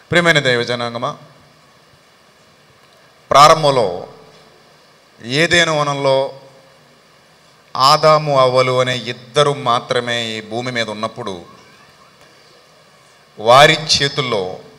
ప్రియమైన దైవజనాంగమా ప్రారంభంలో ఏదేను వనంలో ఆదాము అవ్వలు అనే ఇద్దరు మాత్రమే ఈ భూమి మీద ఉన్నప్పుడు వారి చేతుల్లో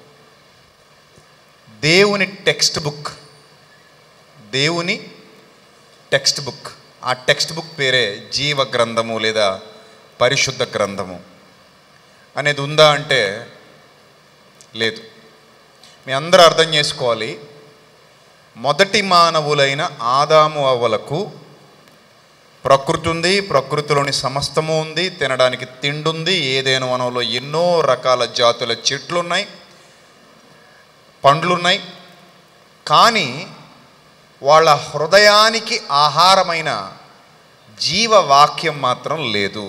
దేవుని టెక్స్ట్ బుక్ దేవుని టెక్స్ట్ బుక్ ఆ టెక్స్ట్ బుక్ పేరే జీవ గ్రంథము లేదా పరిశుద్ధ గ్రంథము అనేది ఉందా అంటే లేదు మీ అందరూ అర్థం చేసుకోవాలి మొదటి మానవులైన ఆదాము అవ్వలకు ప్రకృతి ఉంది ప్రకృతిలోని సమస్తము ఉంది తినడానికి తిండి ఉంది ఏదైనా వనంలో ఎన్నో రకాల జాతుల చెట్లు ఉన్నాయి పండ్లున్నాయి కానీ వాళ్ళ హృదయానికి ఆహారమైన జీవవాక్యం మాత్రం లేదు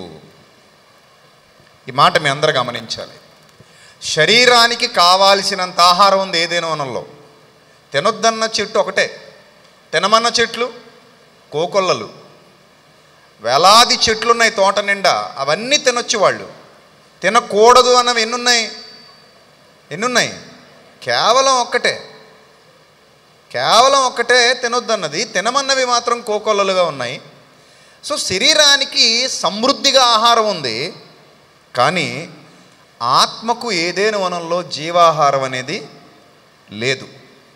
ఈ మాట మీ అందరూ గమనించాలి శరీరానికి కావాల్సినంత ఆహారం ఉంది ఏదైనా వనంలో తినొద్దన్న చెట్టు ఒకటే తినమన్న చెట్లు కోకొల్లలు వేలాది చెట్లు ఉన్నాయి తోట నిండా అవన్నీ తినొచ్చు వాళ్ళు తినకూడదు అన్నవి ఎన్నున్నాయి ఎన్నున్నాయి కేవలం ఒక్కటే కేవలం ఒక్కటే తినొద్దన్నది తినమన్నవి మాత్రం కోకొల్లలుగా ఉన్నాయి సో శరీరానికి సమృద్ధిగా ఆహారం ఉంది కానీ ఆత్మకు ఏదేను వనంలో జీవాహారం అనేది లేదు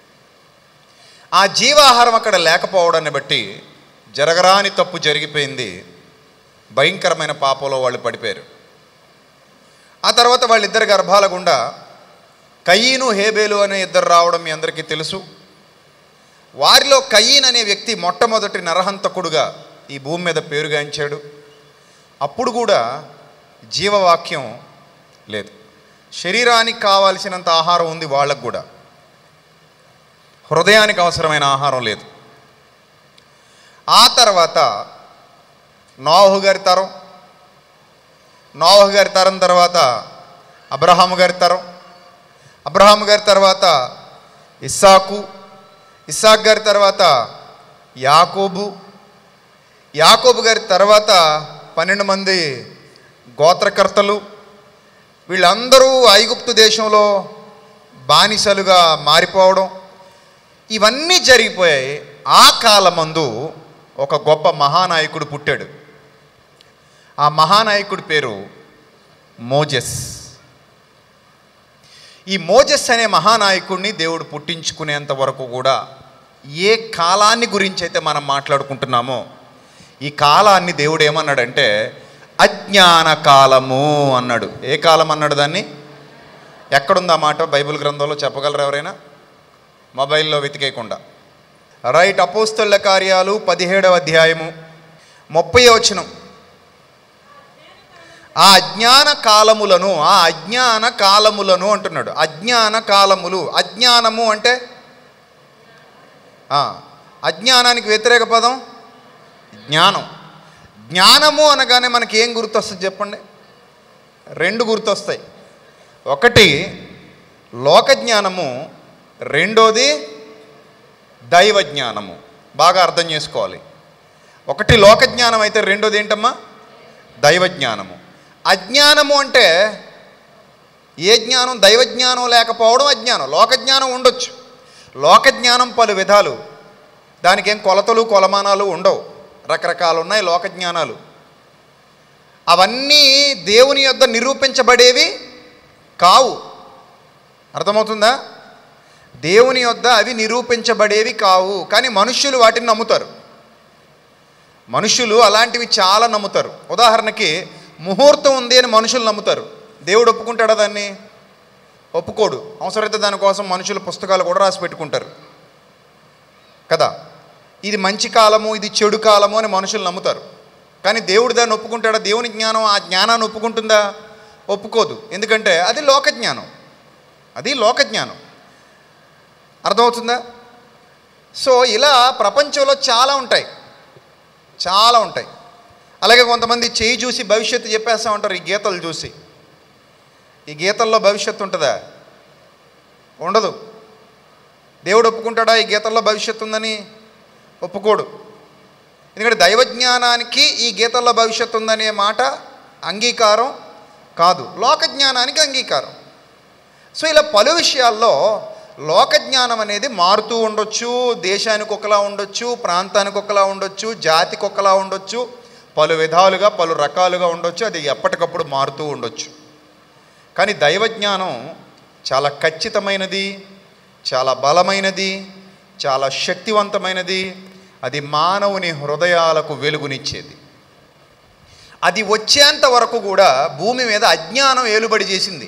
ఆ జీవాహారం అక్కడ లేకపోవడాన్ని బట్టి జరగరాని తప్పు జరిగిపోయింది భయంకరమైన పాపంలో వాళ్ళు పడిపోయారు ఆ తర్వాత వాళ్ళిద్దరి గర్భాల గుండా కయ్యను హేబేలు అనే ఇద్దరు రావడం మీ అందరికీ తెలుసు వారిలో కయ్యన్ అనే వ్యక్తి మొట్టమొదటి నరహంతకుడుగా ఈ భూమి మీద పేరుగాంచాడు అప్పుడు కూడా జీవవాక్యం లేదు శరీరానికి కావాల్సినంత ఆహారం ఉంది వాళ్ళకు కూడా హృదయానికి అవసరమైన ఆహారం లేదు ఆ తర్వాత నోహు గారి తరం నోహు గారి తరం తర్వాత అబ్రహాము గారి తరం అబ్రహాము గారి తర్వాత ఇస్సాకు ఇస్సాక్ గారి తర్వాత యాకోబు యాకోబు గారి తర్వాత పన్నెండు మంది గోత్రకర్తలు వీళ్ళందరూ ఐగుప్తు దేశంలో బానిసలుగా మారిపోవడం ఇవన్నీ జరిగిపోయాయి ఆ కాలమందు ఒక గొప్ప మహానాయకుడు పుట్టాడు ఆ మహానాయకుడి పేరు మోజెస్ ఈ మోజెస్ అనే మహానాయకుడిని దేవుడు పుట్టించుకునేంత వరకు కూడా ఏ కాలాన్ని గురించి అయితే మనం మాట్లాడుకుంటున్నామో ఈ కాలాన్ని దేవుడు ఏమన్నాడంటే అజ్ఞాన కాలము అన్నాడు ఏ కాలం అన్నాడు దాన్ని ఎక్కడుంది ఆ మాట బైబిల్ గ్రంథంలో చెప్పగలరు ఎవరైనా మొబైల్లో వెతికేయకుండా రైట్ అపోస్తల కార్యాలు పదిహేడవ అధ్యాయము ముప్పై వచనం ఆ అజ్ఞాన కాలములను ఆ అజ్ఞాన కాలములను అంటున్నాడు అజ్ఞాన కాలములు అజ్ఞానము అంటే ఆ, అజ్ఞానానికి వ్యతిరేక పదం జ్ఞానం జ్ఞానము అనగానే మనకి ఏం గుర్తొస్తుంది చెప్పండి రెండు గుర్తొస్తాయి ఒకటి లోక జ్ఞానము రెండోది దైవ జ్ఞానము బాగా అర్థం చేసుకోవాలి ఒకటి లోక జ్ఞానం అయితే రెండోది ఏంటమ్మా దైవ జ్ఞానము అజ్ఞానము అంటే ఏ జ్ఞానం దైవ జ్ఞానం లేకపోవడం అజ్ఞానం లోక జ్ఞానం ఉండొచ్చు లోక జ్ఞానం పలు విధాలు దానికి ఏం కొలతలు కొలమానాలు ఉండవు రకరకాలు ఉన్నాయి లోక జ్ఞానాలు అవన్నీ దేవుని యొద్ద నిరూపించబడేవి కావు అర్థమవుతుందా దేవుని యొద్ద అవి నిరూపించబడేవి కావు కానీ మనుష్యులు వాటిని నమ్ముతారు మనుషులు అలాంటివి చాలా నమ్ముతారు ఉదాహరణకి ముహూర్తం ఉంది అని మనుషులు నమ్ముతారు దేవుడు ఒప్పుకుంటాడా దాన్ని ఒప్పుకోడు అవసరమైతే దానికోసం మనుషులు పుస్తకాలు కూడా రాసి పెట్టుకుంటారు కదా ఇది మంచి కాలము ఇది చెడు కాలము అని మనుషులు నమ్ముతారు కానీ దేవుడు దాన్ని ఒప్పుకుంటాడా దేవుని జ్ఞానం ఆ జ్ఞానాన్ని ఒప్పుకుంటుందా ఒప్పుకోదు ఎందుకంటే అది లోక జ్ఞానం అది లోక జ్ఞానం అర్థమవుతుందా సో ఇలా ప్రపంచంలో చాలా ఉంటాయి చాలా ఉంటాయి అలాగే కొంతమంది చేయి చూసి భవిష్యత్తు చెప్పేస్తూ ఉంటారు ఈ గీతలు చూసి ఈ గీతల్లో భవిష్యత్తు ఉంటుందా ఉండదు దేవుడు ఒప్పుకుంటాడా ఈ గీతల్లో భవిష్యత్తు ఉందని ఒప్పుకోడు ఎందుకంటే దైవజ్ఞానానికి ఈ గీతల్లో భవిష్యత్తు ఉందనే మాట అంగీకారం కాదు లోక జ్ఞానానికి అంగీకారం సో ఇలా పలు విషయాల్లో లోక జ్ఞానం అనేది మారుతూ ఉండొచ్చు దేశానికి ఒకలా ఉండొచ్చు ప్రాంతానికి ఒకలా ఉండొచ్చు జాతికి ఒకలా ఉండొచ్చు పలు విధాలుగా పలు రకాలుగా ఉండొచ్చు అది ఎప్పటికప్పుడు మారుతూ ఉండొచ్చు కానీ దైవజ్ఞానం చాలా ఖచ్చితమైనది చాలా బలమైనది చాలా శక్తివంతమైనది అది మానవుని హృదయాలకు వెలుగునిచ్చేది అది వచ్చేంత వరకు కూడా భూమి మీద అజ్ఞానం ఏలుబడి చేసింది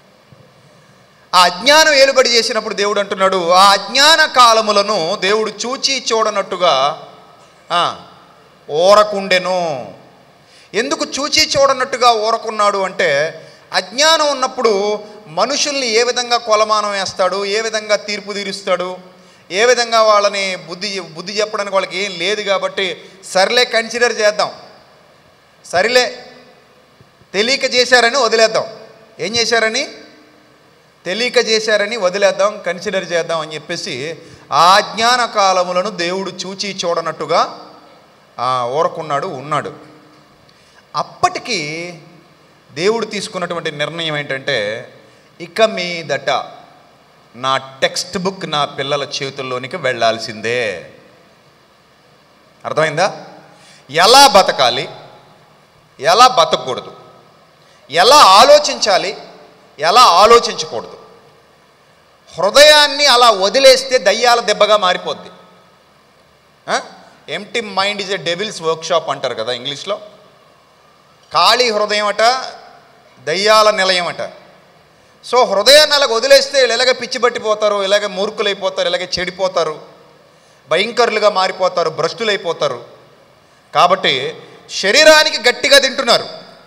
ఆ అజ్ఞానం ఏలుబడి చేసినప్పుడు దేవుడు అంటున్నాడు ఆ అజ్ఞాన కాలములను దేవుడు చూచి చూడనట్టుగా ఆ, ఓరకుండెను ఎందుకు చూచి చూడనట్టుగా ఓరకున్నాడు అంటే అజ్ఞానం ఉన్నప్పుడు మనుషుల్ని ఏ విధంగా కొలమానం వేస్తాడు ఏ విధంగా తీర్పు తీరుస్తాడు ఏ విధంగా వాళ్ళని బుద్ధి బుద్ధి చెప్పడానికి వాళ్ళకి ఏం లేదు కాబట్టి సర్లే కన్సిడర్ చేద్దాం సరిలే తెలియక చేశారని వదిలేద్దాం ఏం చేశారని తెలియక చేశారని వదిలేద్దాం కన్సిడర్ చేద్దాం అని చెప్పేసి ఆ జ్ఞాన కాలములను దేవుడు చూచి చూడనట్టుగా ఆ, ఊరకున్నాడు ఉన్నాడు అప్పటికి దేవుడు తీసుకున్నటువంటి నిర్ణయం ఏంటంటే ఇక మీదట నా టెక్స్ట్ బుక్ నా పిల్లల చేతుల్లోనికి వెళ్ళాల్సిందే అర్థమైందా ఎలా బతకాలి ఎలా బతకూడదు ఎలా ఆలోచించాలి ఎలా ఆలోచించకూడదు హృదయాన్ని అలా వదిలేస్తే దయ్యాల దెబ్బగా మారిపోద్ది empty mind is a devil's workshop అంటారు కదా ఇంగ్లీష్లో ఖాళీ హృదయం అట దయ్యాల నిలయం అట సో హృదయాన్ని అలా వదిలేస్తే వీళ్ళు ఇలాగ పిచ్చి పట్టిపోతారు ఇలాగ మూర్ఖులైపోతారు ఇలాగ చెడిపోతారు భయంకరులుగా మారిపోతారు భ్రష్టులైపోతారు కాబట్టి శరీరానికి గట్టిగా తింటున్నారు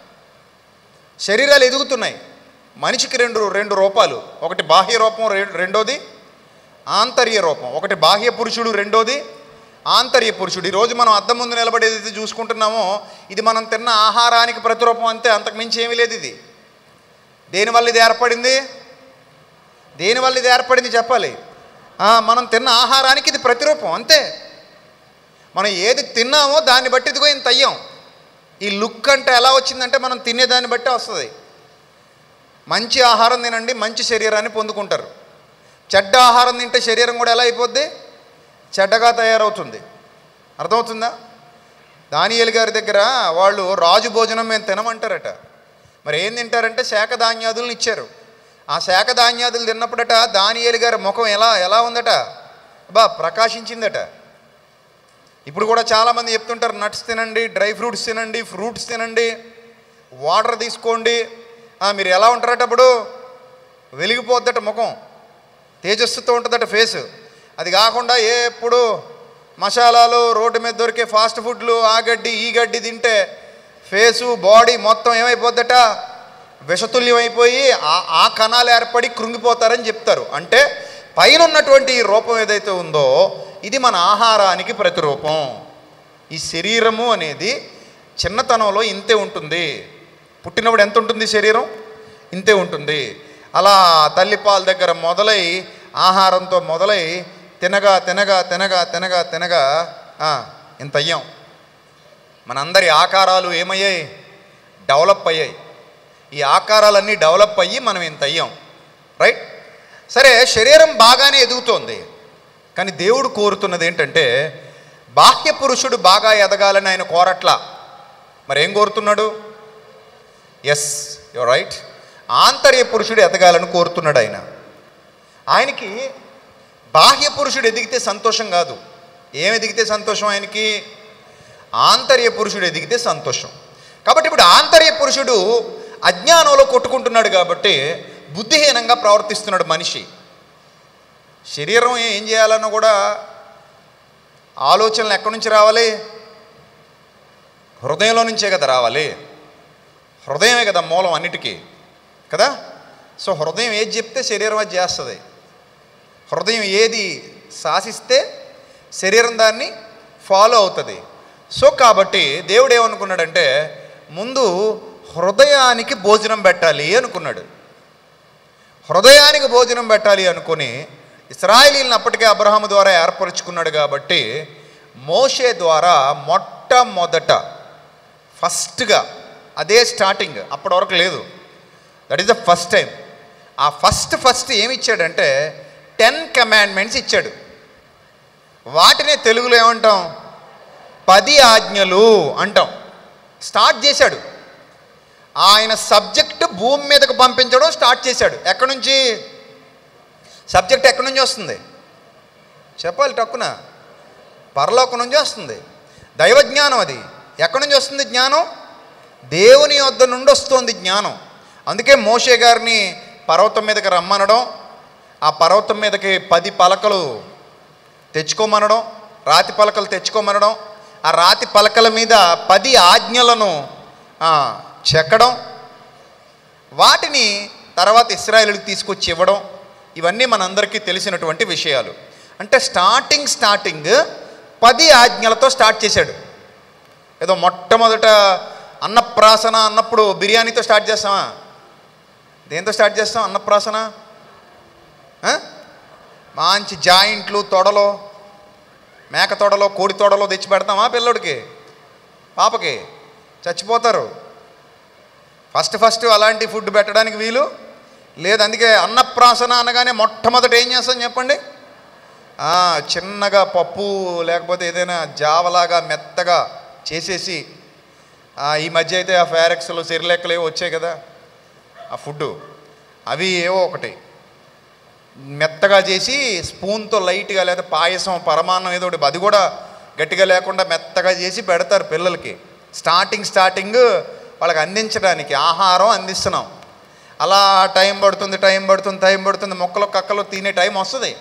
శరీరాలు ఎదుగుతున్నాయి మనిషికి రెండు రెండు రూపాలు ఒకటి బాహ్య రూపం రె- రెండోది ఆంతర్య రూపం ఒకటి బాహ్య పురుషుడు రెండోది ఆంతర్య పురుషుడు ఈరోజు మనం అద్దం ముందు నిలబడి ఏదైతే చూసుకుంటున్నామో ఇది మనం తిన్న ఆహారానికి ప్రతిరూపం అంతే అంతకు మించి ఏమీ లేదు ఇది దేనివల్ల ఇది ఏర్పడింది దేనివల్ల ఇది ఏర్పడింది చెప్పాలి ఆ, మనం తిన్న ఆహారానికి ఇది ప్రతిరూపం అంతే మనం ఏది తిన్నామో దాన్ని బట్టి ఇదిగో ఇంత అయ్యాం ఈ లుక్ అంటే ఎలా వచ్చిందంటే మనం తినేదాన్ని బట్టే వస్తుంది మంచి ఆహారం తినండి మంచి శరీరాన్ని పొందుకుంటారు చెడ్డ ఆహారం తింటే శరీరం కూడా ఎలా అయిపోద్ది చెడ్డగా తయారవుతుంది అర్థమవుతుందా దానియేలు గారి దగ్గర వాళ్ళు రాజు భోజనం మేము తినమంటారట మరి ఏం తింటారంటే శాఖ ధాన్యాదులను ఇచ్చారు ఆ శాఖ ధాన్యాదులు తిన్నప్పుడట దానియేలు గారి ముఖం ఎలా ఎలా ఉందట బా ప్రకాశించిందట ఇప్పుడు కూడా చాలామంది చెప్తుంటారు నట్స్ తినండి డ్రై ఫ్రూట్స్ తినండి ఫ్రూట్స్ తినండి వాటర్ తీసుకోండి ఆ, మీరు ఎలా ఉంటారట అప్పుడు వెలిగిపోద్దట ముఖం తేజస్సుతో ఉంటుందట ఫేస్ అది కాకుండా ఏ ఎప్పుడు మసాలాలు రోడ్డు మీద దొరికే ఫాస్ట్ ఫుడ్లు ఆ గడ్డి ఈ గడ్డి తింటే ఫేసు బాడీ మొత్తం ఏమైపోద్దట విషతుల్యం అయిపోయి ఆ ఆ కణాలు ఏర్పడి కృంగిపోతారని చెప్తారు అంటే పైన ఉన్నటువంటి ఈ రూపం ఏదైతే ఉందో ఇది మన ఆహారానికి ప్రతిరూపం ఈ శరీరము అనేది చిన్నతనంలో ఇంతే ఉంటుంది పుట్టినప్పుడు ఎంత ఉంటుంది శరీరం ఇంతే ఉంటుంది అలా తల్లిపాల దగ్గర మొదలై ఆహారంతో మొదలై తినగా తినగా తినగా తినగా తినగా ఆ, ఇంత అయ్యాం మనందరి ఆకారాలు ఏమయ్యాయి డెవలప్ అయ్యాయి ఈ ఆకారాలన్నీ డెవలప్ అయ్యి మనం ఇంత అయ్యాం రైట్ సరే శరీరం బాగానే ఎదుగుతోంది కానీ దేవుడు కోరుతున్నది ఏంటంటే బాహ్య పురుషుడు బాగా ఎదగాలని ఆయన కోరట్లా మరి ఏం కోరుతున్నాడు ఎస్ యువర్ రైట్ ఆంతర్య పురుషుడు ఎదగాలని కోరుతున్నాడు ఆయన ఆయనకి బాహ్య పురుషుడు ఎదిగితే సంతోషం కాదు ఏం ఎదిగితే సంతోషం ఆయనకి ఆంతర్య పురుషుడు ఎదిగితే సంతోషం కాబట్టి ఇప్పుడు ఆంతర్య పురుషుడు అజ్ఞానంలో కొట్టుకుంటున్నాడు కాబట్టి బుద్ధిహీనంగా ప్రవర్తిస్తున్నాడు మనిషి శరీరం ఏం చేయాలన్నా కూడా ఆలోచనలు ఎక్కడి నుంచి రావాలి హృదయంలో నుంచే కదా రావాలి హృదయమే కదా మూలం అన్నిటికీ కదా సో హృదయం ఏది చెప్తే శరీరం అది చేస్తుంది హృదయం ఏది శాసిస్తే శరీరం దాన్ని ఫాలో అవుతుంది సో కాబట్టి దేవుడు ఏమనుకున్నాడంటే ముందు హృదయానికి భోజనం పెట్టాలి అనుకున్నాడు హృదయానికి భోజనం పెట్టాలి అనుకుని ఇస్రాయలీలను అప్పటికే అబ్రహాము ద్వారా ఏర్పరచుకున్నాడు కాబట్టి మోషే ద్వారా మొట్టమొదట ఫస్ట్గా అదే స్టార్టింగ్ అప్పటి వరకు లేదు that is the first time ఆ ఫస్ట్ ఫస్ట్ ఏమి ఇచ్చాడంటే టెన్ కమాండ్మెంట్స్ ఇచ్చాడు వాటినే తెలుగులో ఏమంటాం పది ఆజ్ఞలు అంటాం స్టార్ట్ చేశాడు ఆయన సబ్జెక్ట్ భూమి మీదకు పంపించడం స్టార్ట్ చేశాడు ఎక్కడి నుంచి సబ్జెక్ట్ ఎక్కడి నుంచి వస్తుంది చెప్పాలి టక్కున పరలోకం నుంచి వస్తుంది దైవ జ్ఞానం అది ఎక్కడి నుంచి వస్తుంది జ్ఞానం దేవుని వద్ద నుండి వస్తుంది జ్ఞానం అందుకే మోషే గారిని పర్వతం మీదకి రమ్మనడం ఆ పర్వతం మీదకి పది పలకలు తెచ్చుకోమనడం రాతి పలకలు తెచ్చుకోమనడం ఆ రాతి పలకల మీద పది ఆజ్ఞలను ఆ, చెక్కడం వాటిని తర్వాత ఇస్రాయేలుకి తీసుకొచ్చి ఇవ్వడం ఇవన్నీ మనందరికీ తెలిసినటువంటి విషయాలు అంటే స్టార్టింగ్ స్టార్టింగ్ పది ఆజ్ఞలతో స్టార్ట్ చేశాడు ఏదో మొట్టమొదట అన్నప్రాసన అన్నప్పుడు బిర్యానీతో స్టార్ట్ చేస్తామా దేంతో స్టార్ట్ చేస్తాం అన్నప్రాసన ఆ? మంచి జాయింట్లు తొడలో మేక తొడలో కోడి తొడలో తెచ్చి పెడతామా పిల్లోడికి పాపకి చచ్చిపోతారు ఫస్ట్ ఫస్ట్ అలాంటి ఫుడ్ పెట్టడానికి వీలు లేదు అందుకే అన్నప్రాసన అనగానే మొట్టమొదట ఏం చేస్తాం చెప్పండి ఆ, చిన్నగా పప్పు లేకపోతే ఏదైనా జావలాగా మెత్తగా చేసేసి ఆ, ఈ మధ్య అయితే ఆ ఫేరెక్స్లు సిరిలెక్కలు ఏవో వచ్చాయి కదా ఆ ఫుడ్ అవి ఏవో ఒకటి మెత్తగా చేసి స్పూన్తో లైట్గా లేదా పాయసం పరమాన్నం ఏదో ఒకటి అది కూడా గట్టిగా లేకుండా మెత్తగా చేసి పెడతారు పిల్లలకి స్టార్టింగ్ స్టార్టింగ్ వాళ్ళకి అందించడానికి ఆహారం అందిస్తున్నాం అలా టైం పడుతుంది టైం పడుతుంది టైం పడుతుంది మొక్కలు కక్కలు తినే టైం వస్తుంది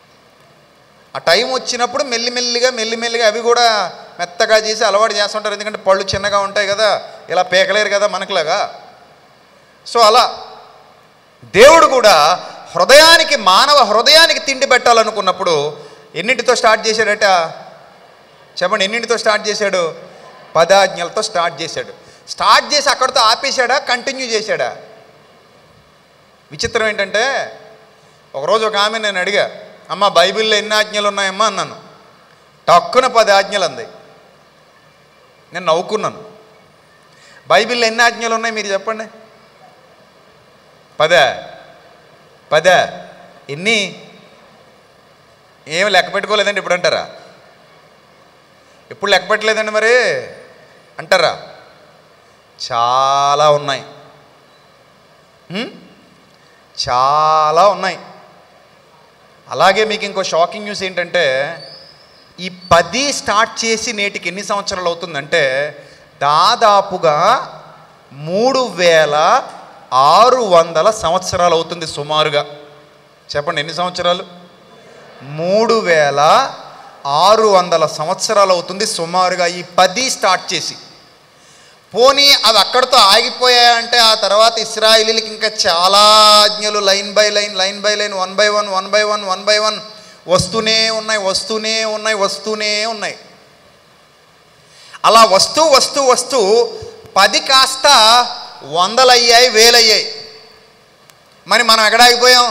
ఆ టైం వచ్చినప్పుడు మెల్లిమెల్లిగా మెల్లిమెల్లిగా అవి కూడా మెత్తగా చేసి అలవాటు చేస్తుంటారు ఎందుకంటే పళ్ళు చిన్నగా ఉంటాయి కదా ఇలా పీకలేరు కదా మనకులాగా సో అలా దేవుడు కూడా హృదయానికి మానవ హృదయానికి తిండి పెట్టాలనుకున్నప్పుడు ఎన్నింటితో స్టార్ట్ చేశాడట చెప్పండి ఎన్నింటితో స్టార్ట్ చేశాడు పదాజ్ఞలతో స్టార్ట్ చేశాడు స్టార్ట్ చేసి అక్కడితో ఆపేశాడా కంటిన్యూ చేశాడా విచిత్రం ఏంటంటే ఒకరోజు ఒక ఆమె నేను అడిగా అమ్మ బైబిల్లో ఎన్ని ఆజ్ఞలు ఉన్నాయమ్మా అన్నాను టక్కున పది ఆజ్ఞలు అంది నేను నవ్వుకున్నాను బైబిల్లో ఎన్ని ఆజ్ఞలు ఉన్నాయి మీరు చెప్పండి పదా పదా ఎన్ని ఏం లెక్క పెట్టుకోలేదండి ఇప్పుడు అంటారా ఎప్పుడు లెక్క పెట్టలేదండి మరి అంటారా చాలా ఉన్నాయి హ్మ్? చాలా ఉన్నాయి అలాగే మీకు ఇంకో షాకింగ్ న్యూస్ ఏంటంటే ఈ పది స్టార్ట్ చేసి నేటికి ఎన్ని సంవత్సరాలు అవుతుందంటే దాదాపుగా మూడు వేల ఆరు వందల సంవత్సరాలు అవుతుంది సుమారుగా చెప్పండి ఎన్ని సంవత్సరాలు మూడు వేల ఆరు వందల సంవత్సరాలు అవుతుంది సుమారుగా ఈ పది స్టార్ట్ చేసి పోనీ అవి అక్కడితో ఆగిపోయాయంటే ఆ తర్వాత ఇస్రాయిలీలకి ఇంకా చాలా ఆజ్ఞలు line by line line by line one by one one by one one by one వస్తూనే ఉన్నాయి వస్తూనే ఉన్నాయి వస్తూనే ఉన్నాయి అలా వస్తూ వస్తూ వస్తూ పది కాస్త వందలయ్యాయి వేలయ్యాయి మరి మనం ఎక్కడ ఆగిపోయాం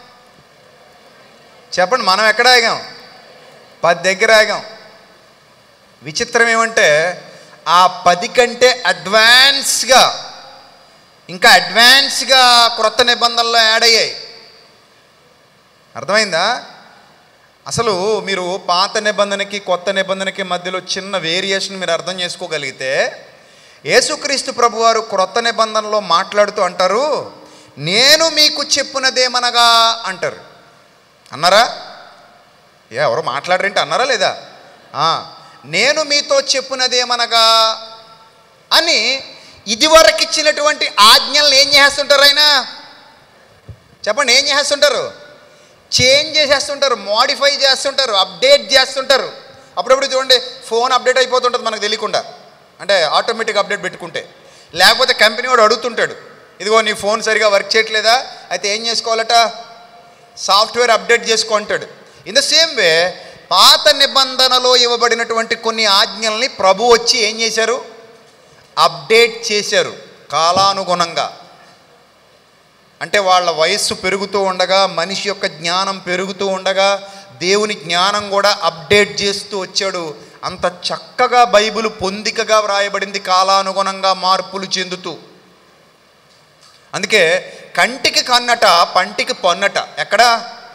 చెప్పండి మనం ఎక్కడ ఆగాం పది దగ్గర ఆగాం విచిత్రం ఏమంటే ఆ పది కంటే అడ్వాన్స్గా ఇంకా అడ్వాన్స్గా క్రొత్త నిబంధనలు యాడ్ అయ్యాయి అర్థమైందా అసలు మీరు పాత నిబంధనకి కొత్త నిబంధనకి మధ్యలో చిన్న వేరియేషన్ మీరు అర్థం చేసుకోగలిగితే యేసుక్రీస్తు ప్రభువారు క్రొత్త నిబంధనలో మాట్లాడుతూ అంటారు నేను మీకు చెప్పునదేమనగా అంటారు అన్నారా ఏ ఎవరు మాట్లాడరేంటి అన్నారా లేదా ఆ, నేను మీతో చెప్పునదేమనగా అని ఇదివరకు ఇచ్చినటువంటి ఆజ్ఞలను ఏం చేస్తుంటారు ఆయన చెప్పండి ఏం చేస్తుంటారు చేంజ్ చేసేస్తుంటారు మోడిఫై చేస్తుంటారు అప్డేట్ చేస్తుంటారు అప్పుడప్పుడు చూడండి ఫోన్ అప్డేట్ అయిపోతుంటుంది మనకు తెలియకుండా అంటే ఆటోమేటిక్ అప్డేట్ పెట్టుకుంటే లేకపోతే కంపెనీ వాడు అడుగుతుంటాడు ఇదిగో నీ ఫోన్ సరిగా వర్క్ చేయట్లేదా అయితే ఏం చేసుకోవాలట సాఫ్ట్వేర్ అప్డేట్ చేసుకో అంటాడు ఇన్ ద సేమ్ వే పాత నిబంధనలో ఇవ్వబడినటువంటి కొన్ని ఆజ్ఞల్ని ప్రభు వచ్చి ఏం చేశారు అప్డేట్ చేశారు కాలానుగుణంగా అంటే వాళ్ళ వయస్సు పెరుగుతూ ఉండగా మనిషి యొక్క జ్ఞానం పెరుగుతూ ఉండగా దేవుని జ్ఞానం కూడా అప్డేట్ చేస్తూ వచ్చాడు అంత చక్కగా బైబిల్ పొందికగా వ్రాయబడింది కాలానుగుణంగా మార్పులు చెందుతూ అందుకే కంటికి కన్నట పంటికి పన్నట ఎక్కడ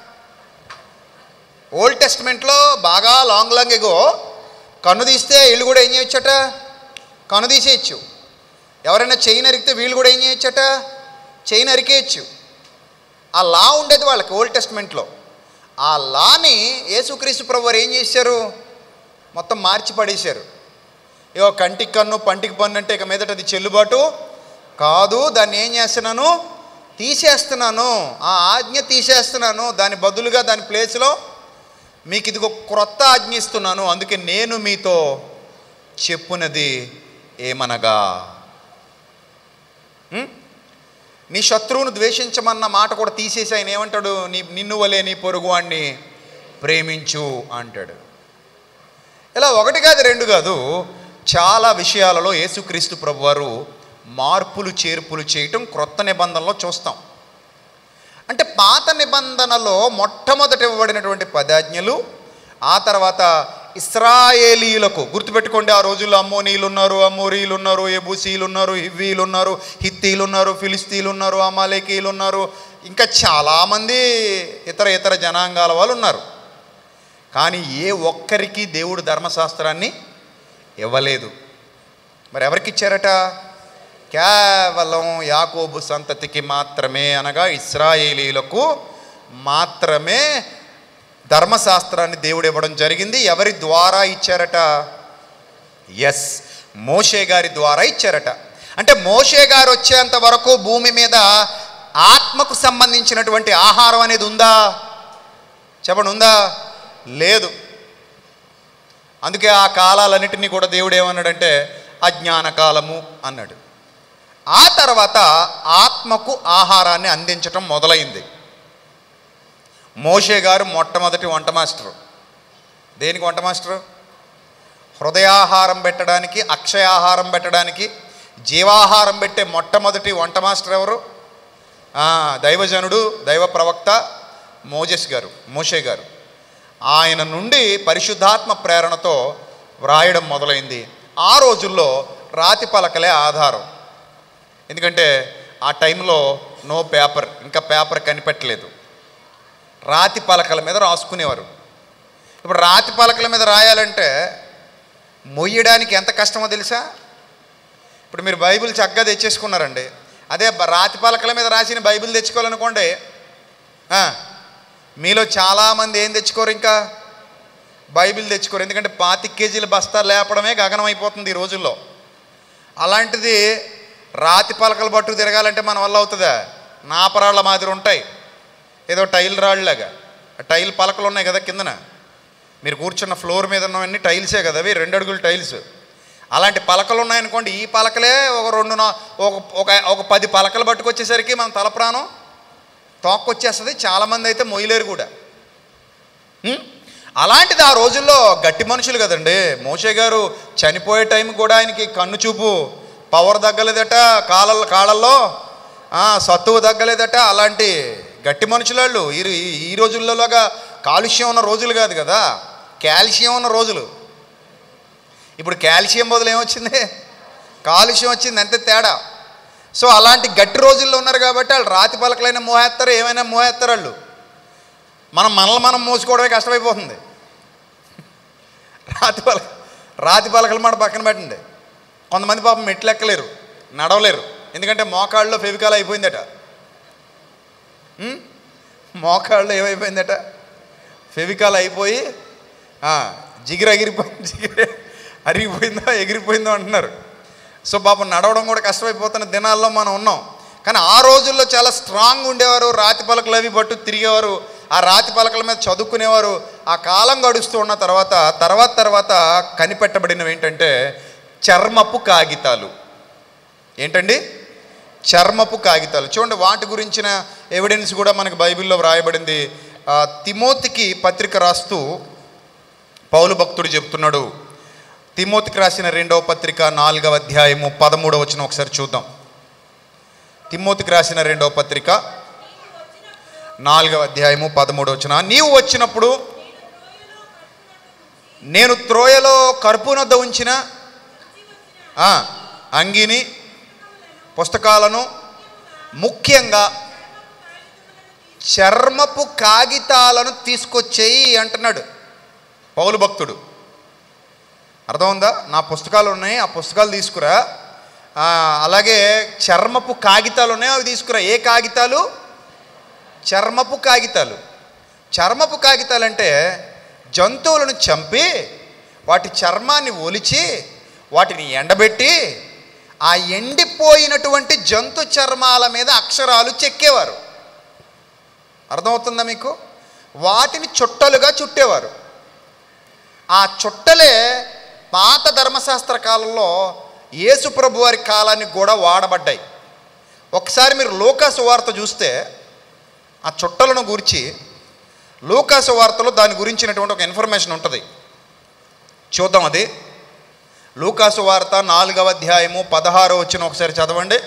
ఓల్డ్ టెస్ట్మెంట్లో బాగా లాంగ్ లాంగ్ ఎగో కన్ను తీస్తే వీళ్ళు కూడా ఏం చేయొచ్చట కన్ను తీసేయచ్చు ఎవరైనా చెయ్యి నరికితే వీళ్ళు కూడా ఏం చేయొచ్చట చెయ్యి నరికేయచ్చు ఆ లా ఉండేది వాళ్ళకి ఓల్డ్ టెస్ట్మెంట్లో ఆ లాని యేసుక్రీస్తు ప్రభు వారు ఏం చేశారు మొత్తం మార్చి పడేశారు ఇగో కంటికి కన్ను పంటికి పన్ను అంటే ఇక మీదట అది చెల్లుబాటు కాదు దాన్ని ఏం చేస్తున్నాను తీసేస్తున్నాను ఆ ఆజ్ఞ తీసేస్తున్నాను దాని బదులుగా దాని ప్లేస్లో మీకు ఇదిగో క్రొత్త ఆజ్ఞ ఇస్తున్నాను అందుకే నేను మీతో చెప్పునది ఏమనగా ఉం? నీ శత్రువును ద్వేషించమన్న మాట కూడా తీసేసి ఆయన ఏమంటాడు నీ నిన్ను వలే నీ పొరుగువాణ్ణి ప్రేమించు అంటాడు ఇలా ఒకటి కాదు రెండు కాదు చాలా విషయాలలో యేసుక్రీస్తు ప్రభువారు మార్పులు చేర్పులు చేయటం క్రొత్త నిబంధనలో చూస్తాం అంటే పాత నిబంధనలో మొట్టమొదట ఇవ్వబడినటువంటి పదాజ్ఞలు ఆ తర్వాత ఇస్రాయేలీలకు గుర్తుపెట్టుకోండి ఆ రోజుల్లో అమ్మోనీలు ఉన్నారు అమ్మోరీలు ఉన్నారు ఎబూసీలు ఉన్నారు హివ్వీలు ఉన్నారు హిత్తీలు ఉన్నారు ఫిలిస్తీన్లు ఉన్నారు అమాలేకీలు ఉన్నారు ఇంకా చాలామంది ఇతర ఇతర జనాంగాల వాళ్ళు ఉన్నారు కానీ ఏ ఒక్కరికి దేవుడు ధర్మశాస్త్రాన్ని ఇవ్వలేదు మరి ఎవరికి ఇచ్చారట కేవలం యాకోబు సంతతికి మాత్రమే అనగా ఇస్రాయేలీలకు మాత్రమే ధర్మశాస్త్రాన్ని దేవుడు ఇవ్వడం జరిగింది ఎవరి ద్వారా ఇచ్చారట ఎస్ మోషే గారి ద్వారా ఇచ్చారట అంటే మోషే గారు వచ్చేంత వరకు భూమి మీద ఆత్మకు సంబంధించినటువంటి ఆహారం అనేది ఉందా చెప్పండి ఉందా లేదు అందుకే ఆ కాలాలన్నిటినీ కూడా దేవుడు ఏమన్నాడంటే అజ్ఞాన కాలము అన్నాడు ఆ తర్వాత ఆత్మకు ఆహారాన్ని అందించటం మొదలైంది మోషే గారు మొట్టమొదటి వంట మాస్టరు దేనికి వంట మాస్టరు హృదయాహారం పెట్టడానికి అక్షయాహారం పెట్టడానికి జీవాహారం పెట్టే మొట్టమొదటి వంట మాస్టర్ ఎవరు ఆ, దైవజనుడు దైవ ప్రవక్త మోజెస్ గారు మోషే గారు ఆయన నుండి పరిశుద్ధాత్మ ప్రేరణతో వ్రాయడం మొదలైంది ఆ రోజుల్లో రాతి పలకలే ఆధారం ఎందుకంటే ఆ టైంలో నో పేపర్ ఇంకా పేపర్ కనిపెట్టలేదు రాతి పలకల మీద రాసుకునేవారు ఇప్పుడు రాతి పలకల మీద రాయాలంటే మొయ్యడానికి ఎంత కష్టమో తెలుసా ఇప్పుడు మీరు బైబిల్ చక్కగా తెచ్చేసుకున్నారండి అదే బ- రాతి పలకల మీద రాసిన బైబిల్ తెచ్చుకోవాలనుకోండి ఆ, మీలో చాలామంది ఏం తెచ్చుకోరు ఇంకా బైబిల్ తెచ్చుకోరు ఎందుకంటే పాతిక కేజీల బస్తా లేపడమే గగనం అయిపోతుంది ఈ రోజుల్లో అలాంటిది రాతి పలకలు పట్టుకు తిరగాలంటే మన వల్ల అవుతుందా నాపరాళ్ళ మాదిరి ఉంటాయి ఏదో టైల్ రాళ్ళలాగా ఆ టైల్ పలకలు ఉన్నాయి కదా కిందన మీరు కూర్చున్న ఫ్లోర్ మీద ఉన్నవన్నీ టైల్సే కదా అవి రెండు అడుగులు టైల్స్ అలాంటి పలకలు ఉన్నాయనుకోండి ఈ పలకలే ఒక రెండు నా ఒక ఒక ఒక పది పలకలు పట్టుకొచ్చేసరికి మన తల ప్రాణం తోక్కొచ్చేస్తుంది చాలామంది అయితే మొయ్యలేరు కూడా ఉం? అలాంటిది ఆ రోజుల్లో గట్టి మనుషులు కదండి మోషే గారు చనిపోయే టైం కూడా ఆయనకి కన్ను చూపు పవర్ తగ్గలేదట కాళ్ళ కాళ్ళల్లో ఆ, సత్తువు తగ్గలేదట అలాంటి గట్టి మనుషులాళ్ళు ఈ ఈ- ఈ రోజుల్లోలాగా కాలుష్యం ఉన్న రోజులు కాదు కదా కాల్షియం ఉన్న రోజులు ఇప్పుడు కాల్షియం బదులు ఏమొచ్చింది కాలుష్యం వచ్చింది అంతే తేడా సో అలాంటి గట్టి రోజుల్లో ఉన్నారు కాబట్టి వాళ్ళు రాతి పలకలైన మోహేస్తారు ఏమైనా మోహేస్తారు వాళ్ళు మనం మనల్ని మనం మోసుకోవడమే కష్టమైపోతుంది రాతి పలక రాతి పలకలు మాట పక్కన పెట్టండి కొంతమంది పాపం మెట్లు ఎక్కలేరు నడవలేరు ఎందుకంటే మోకాళ్ళలో ఫెవికాల్ అయిపోయిందట ఉం? మోకాళ్ళు ఏమైపోయిందట ఫెవికాల్ అయిపోయి ఆ, జిగిరి ఎగిరిపోయింది జిగిరి అరిగిపోయిందో ఎగిరిపోయిందో అంటున్నారు సో పాపం నడవడం కూడా కష్టమైపోతున్న దినాల్లో మనం ఉన్నాం కానీ ఆ రోజుల్లో చాలా స్ట్రాంగ్ ఉండేవారు రాతి పలకలు అవి పట్టు తిరిగేవారు ఆ రాతి పలకల మీద చదువుకునేవారు ఆ కాలం గడుస్తూ ఉన్న తర్వాత తర్వాత తర్వాత కనిపెట్టబడినవి ఏంటంటే చర్మపు కాగితాలు ఏంటండి చర్మపు కాగితాలు చూడండి వాటి గురించిన ఎవిడెన్స్ కూడా మనకు బైబిల్లో వ్రాయబడింది ఆ, తిమోతికి పత్రిక రాస్తూ పౌలు భక్తుడు చెప్తున్నాడు తిమోతికి రాసిన రెండవ పత్రిక నాలుగవ అధ్యాయము పదమూడవ వచ్చిన ఒకసారి చూద్దాం తిమోతికి రాసిన రెండవ పత్రిక నాలుగవ అధ్యాయము పదమూడవ వచ్చిన నీవు వచ్చినప్పుడు నేను త్రోయలో కర్పూనొద్ద ఉంచిన ఆ, అంగీని పుస్తకాలను ముఖ్యంగా చర్మపు కాగితాలను తీసుకొచ్చేయి అంటున్నాడు పౌలు భక్తుడు అర్థమైందా నా పుస్తకాలు ఉన్నాయి ఆ పుస్తకాలు తీసుకురా ఆ, అలాగే చర్మపు కాగితాలు ఉన్నాయి అవి తీసుకురా ఏ కాగితాలు చర్మపు కాగితాలు చర్మపు కాగితాలు అంటే జంతువులను చంపి వాటి చర్మాన్ని ఒలిచి వాటిని ఎండబెట్టి ఆ ఎండిపోయినటువంటి జంతు చర్మాల మీద అక్షరాలు చెక్కేవారు అర్థమవుతుందా మీకు వాటిని చుట్టలుగా చుట్టేవారు ఆ చుట్టలే పాత ధర్మశాస్త్ర కాలంలో యేసుప్రభు వారి కాలానికి కూడా వాడబడ్డాయి ఒకసారి మీరు లోకాసు వార్త చూస్తే ఆ చుట్టలను గురించి లూకాసు వార్తలో దాని గురించినటువంటి ఒక ఇన్ఫర్మేషన్ ఉంటుంది చూద్దాం అది లూకాసు వార్త నాలుగవ అధ్యాయము పదహారు వచ్చిన ఒకసారి చదవండి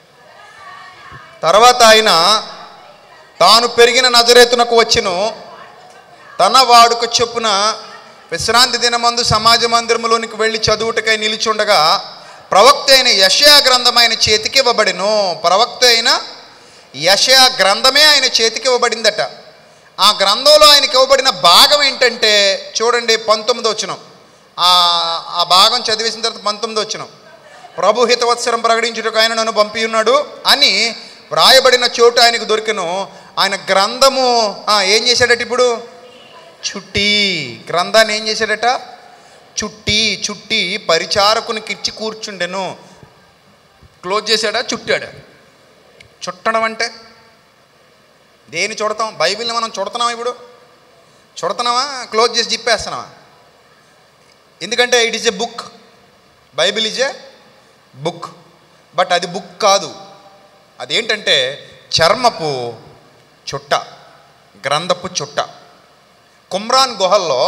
తర్వాత ఆయన తాను పెరిగిన నజరేతునకు వచ్చును తన వాడుక చొప్పున విశ్రాంతి దినమందు సమాజ మందిరములోనికి వెళ్ళి చదువుటకై నిలిచుండగా ప్రవక్త అయిన యషయా గ్రంథమైన చేతికి ఇవ్వబడిను ప్రవక్త అయిన యషయా గ్రంథమే ఆయన చేతికి ఇవ్వబడిందట ఆ గ్రంథంలో ఆయనకి ఇవ్వబడిన భాగం ఏంటంటే చూడండి పంతొమ్మిది వచ్చినాం ఆ ఆ భాగం చదివేసిన తర్వాత పంతొమ్మిది వచ్చినాం ప్రభు హితవత్సరం ప్రకటించుటకు ఆయన నన్ను పంపి ఉన్నాడు అని వ్రాయబడిన చోటు ఆయనకు దొరికెను ఆయన గ్రంథము ఆ, ఏం చేశాడట ఇప్పుడు చుట్టి గ్రంథాన్ని ఏం చేశాడట చుట్టి చుట్టి పరిచారకునికి ఇచ్చి కూర్చుండెను క్లోజ్ చేశాడా చుట్టాడా చుట్టడం అంటే దేని చుడతాం బైబిల్ని మనం చుడుతున్నామా ఇప్పుడు చుడుతున్నావా క్లోజ్ చేసి జిప్పేస్తున్నావా ఎందుకంటే it is a book Bible is a book but అది బుక్ కాదు అదేంటంటే చర్మపు చుట్ట గ్రంథపు చుట్ట కుమ్రాన్ గుహల్లో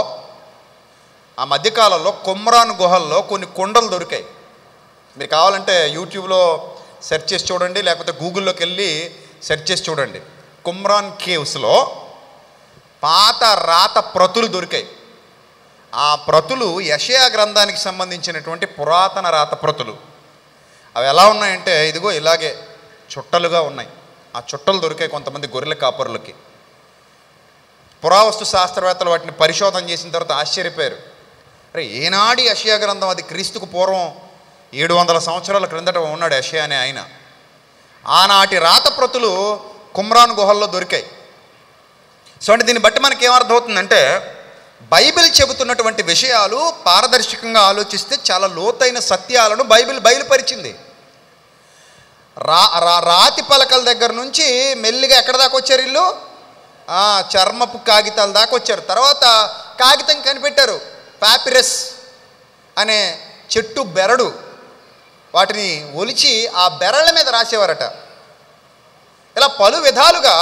ఆ మధ్యకాలంలో కుమ్రాన్ గుహల్లో కొన్ని కొండలు దొరికాయి మీరు కావాలంటే యూట్యూబ్లో సెర్చ్ చేసి చూడండి లేకపోతే గూగుల్లోకి వెళ్ళి సెర్చ్ చేసి చూడండి కుమ్రాన్ కేవ్స్లో పాత రాత ప్రతులు దొరికాయి ఆ ప్రతులు యషయా గ్రంథానికి సంబంధించినటువంటి పురాతన రాత ప్రతులు అవి ఎలా ఉన్నాయంటే ఇదిగో ఇలాగే చుట్టలుగా ఉన్నాయి ఆ చుట్టలు దొరికాయి కొంతమంది గొర్రెల కాపరులకి పురావస్తు శాస్త్రవేత్తలు వాటిని పరిశోధన చేసిన తర్వాత ఆశ్చర్యపోయారు అరే ఏనాడి యషయా గ్రంథం అది క్రీస్తుకు పూర్వం ఏడు వందల సంవత్సరాల క్రిందట ఉన్నాడు యషయా అనే ఆయన ఆనాటి రాత ప్రతులు కుమ్రాన్ గుహల్లో దొరికాయి సో అంటే దీన్ని బట్టి మనకి ఏమర్థమవుతుందంటే బైబిల్ చెబుతున్నటువంటి విషయాలు పారదర్శకంగా ఆలోచిస్తే చాలా లోతైన సత్యాలను బైబిల్ బయలుపరిచింది రా రా- రాతి పలకల దగ్గర నుంచి మెల్లిగా ఎక్కడ దాకా వచ్చారు ఇల్లు ఆ, చర్మపు కాగితాల దాకా వచ్చారు తర్వాత కాగితం కనిపెట్టారు పాపిరస్ అనే చెట్టు బెరడు వాటిని ఒలిచి ఆ బెరళ్ళ మీద రాసేవారట ఇలా పలు విధాలుగా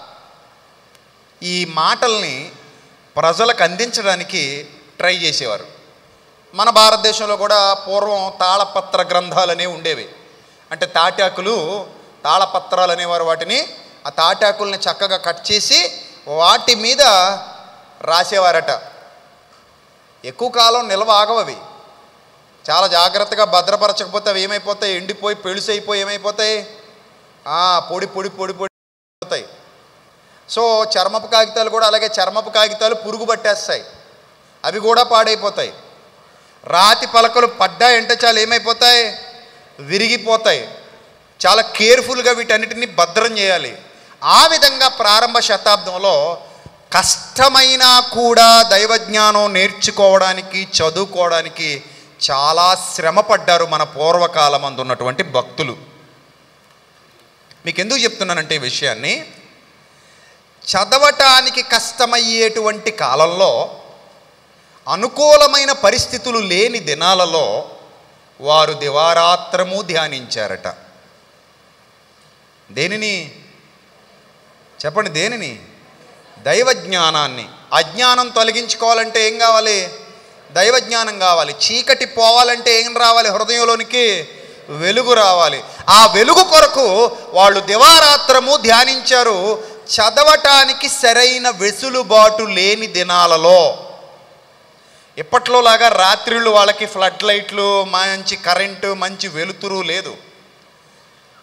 ఈ మాటల్ని ప్రజలకు అందించడానికి ట్రై చేసేవారు మన భారతదేశంలో కూడా పూర్వం తాళపత్ర గ్రంథాలు అనేవి ఉండేవి అంటే తాటాకులు తాళపత్రాలు అనేవారు వాటిని ఆ తాటాకుల్ని చక్కగా కట్ చేసి వాటి మీద రాసేవారట ఎక్కువ కాలం నిల్వ ఆగవు అవి చాలా జాగ్రత్తగా భద్రపరచకపోతే అవి ఏమైపోతాయి ఎండిపోయి పెళుసైపోయి ఏమైపోతాయి ఆ, పొడి పొడి పొడి పొడి అవుతాయి సో చర్మపు కాగితాలు కూడా అలాగే చర్మపు కాగితాలు పురుగు పట్టేస్తాయి అవి కూడా పాడైపోతాయి రాతి పలకలు పడ్డాయంటే చాలా ఏమైపోతాయి విరిగిపోతాయి చాలా కేర్ఫుల్గా వీటన్నిటిని భద్రం చేయాలి ఆ విధంగా ప్రారంభ శతాబ్దంలో కష్టమైనా కూడా దైవజ్ఞానం నేర్చుకోవడానికి చదువుకోవడానికి చాలా శ్రమ పడ్డారు మన పూర్వకాలమందు ఉన్నటువంటి భక్తులు మీకు ఎందుకు చెప్తున్నానంటే ఈ విషయాన్ని చదవటానికి కష్టమయ్యేటువంటి కాలంలో అనుకూలమైన పరిస్థితులు లేని దినాలలో వారు దివారాత్రము ధ్యానించారట దేనిని చెప్పండి దేనిని దైవ జ్ఞానాన్ని అజ్ఞానం తొలగించుకోవాలంటే ఏం కావాలి దైవ జ్ఞానం కావాలి చీకటి పోవాలంటే ఏం రావాలి హృదయంలోనికి వెలుగు రావాలి ఆ వెలుగు కొరకు వాళ్ళు దివారాత్రము ధ్యానించారు చదవటానికి సరైన వెసులుబాటు లేని దినాలలో ఇప్పట్లో లాగా రాత్రిళ్ళు వాళ్ళకి ఫ్లడ్ లైట్లు మంచి కరెంటు మంచి వెలుతురు లేదు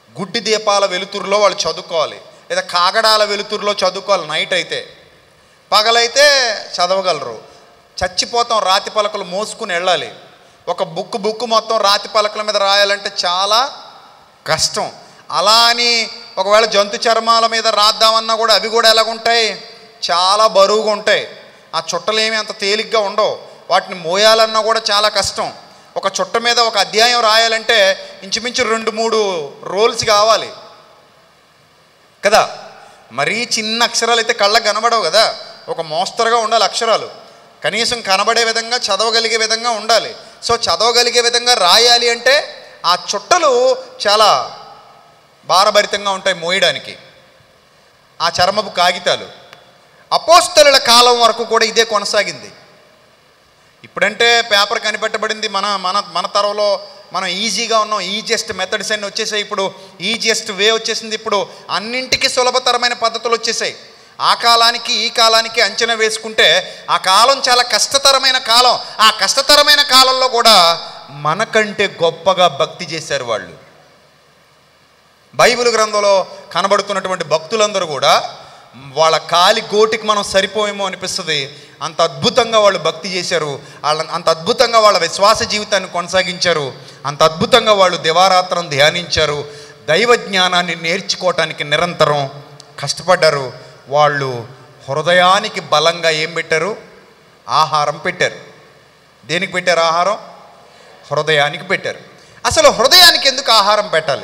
గుడ్డి దీపాల వెలుతురులో వాళ్ళు చదువుకోవాలి లేదా కాగడాల వెలుతురులో చదువుకోవాలి నైట్ అయితే పగలైతే చదవగలరు చచ్చిపోతాం రాతి పలకలు మోసుకుని వెళ్ళాలి ఒక బుక్ బుక్ మొత్తం రాతి పలకల మీద రాయాలంటే చాలా కష్టం అలా అని ఒకవేళ జంతు చర్మాల మీద రాద్దామన్నా కూడా అవి కూడా ఎలాగుంటాయి చాలా బరువుగా ఉంటాయి ఆ చుట్టలు ఏమి అంత తేలిగ్గా ఉండవు వాటిని మోయాలన్నా కూడా చాలా కష్టం ఒక చుట్ట మీద ఒక అధ్యాయం రాయాలంటే ఇంచుమించు రెండు మూడు రోల్స్ కావాలి కదా మరీ చిన్న అక్షరాలు అయితే కళ్ళకు కనబడవు కదా ఒక మోస్తరుగా ఉండాలి అక్షరాలు కనీసం కనబడే విధంగా చదవగలిగే విధంగా ఉండాలి సో చదవగలిగే విధంగా రాయాలి అంటే ఆ చుట్టలు చాలా భారభరితంగా ఉంటాయి మోయడానికి ఆ చర్మపు కాగితాలు అపోస్తలుల కాలం వరకు కూడా ఇదే కొనసాగింది ఇప్పుడంటే పేపర్ కనిపెట్టబడింది మన మన మన తరంలో మనం ఈజీగా ఉన్నాం ఈజియెస్ట్ మెథడ్స్ అన్ని వచ్చేసాయి ఇప్పుడు ఈజియెస్ట్ వే వచ్చేసింది ఇప్పుడు అన్నింటికీ సులభతరమైన పద్ధతులు వచ్చేసాయి ఆ కాలానికి ఈ కాలానికి అంచనా వేసుకుంటే ఆ కాలం చాలా కష్టతరమైన కాలం ఆ కష్టతరమైన కాలంలో కూడా మనకంటే గొప్పగా భక్తి చేశారు వాళ్ళు బైబిల్ గ్రంథంలో కనబడుతున్నటువంటి భక్తులందరూ కూడా వాళ్ళ కాలి గోటికి మనం సరిపోయేమో అనిపిస్తుంది అంత అద్భుతంగా వాళ్ళు భక్తి చేశారు వాళ్ళ అంత అద్భుతంగా వాళ్ళ విశ్వాస జీవితాన్ని కొనసాగించారు అంత అద్భుతంగా వాళ్ళు దివారాత్రం ధ్యానించారు దైవ జ్ఞానాన్ని నేర్చుకోవటానికి నిరంతరం కష్టపడ్డారు వాళ్ళు హృదయానికి బలంగా ఏం పెట్టారు ఆహారం పెట్టారు దేనికి పెట్టారు ఆహారం హృదయానికి పెట్టారు అసలు హృదయానికి ఎందుకు ఆహారం పెట్టాలి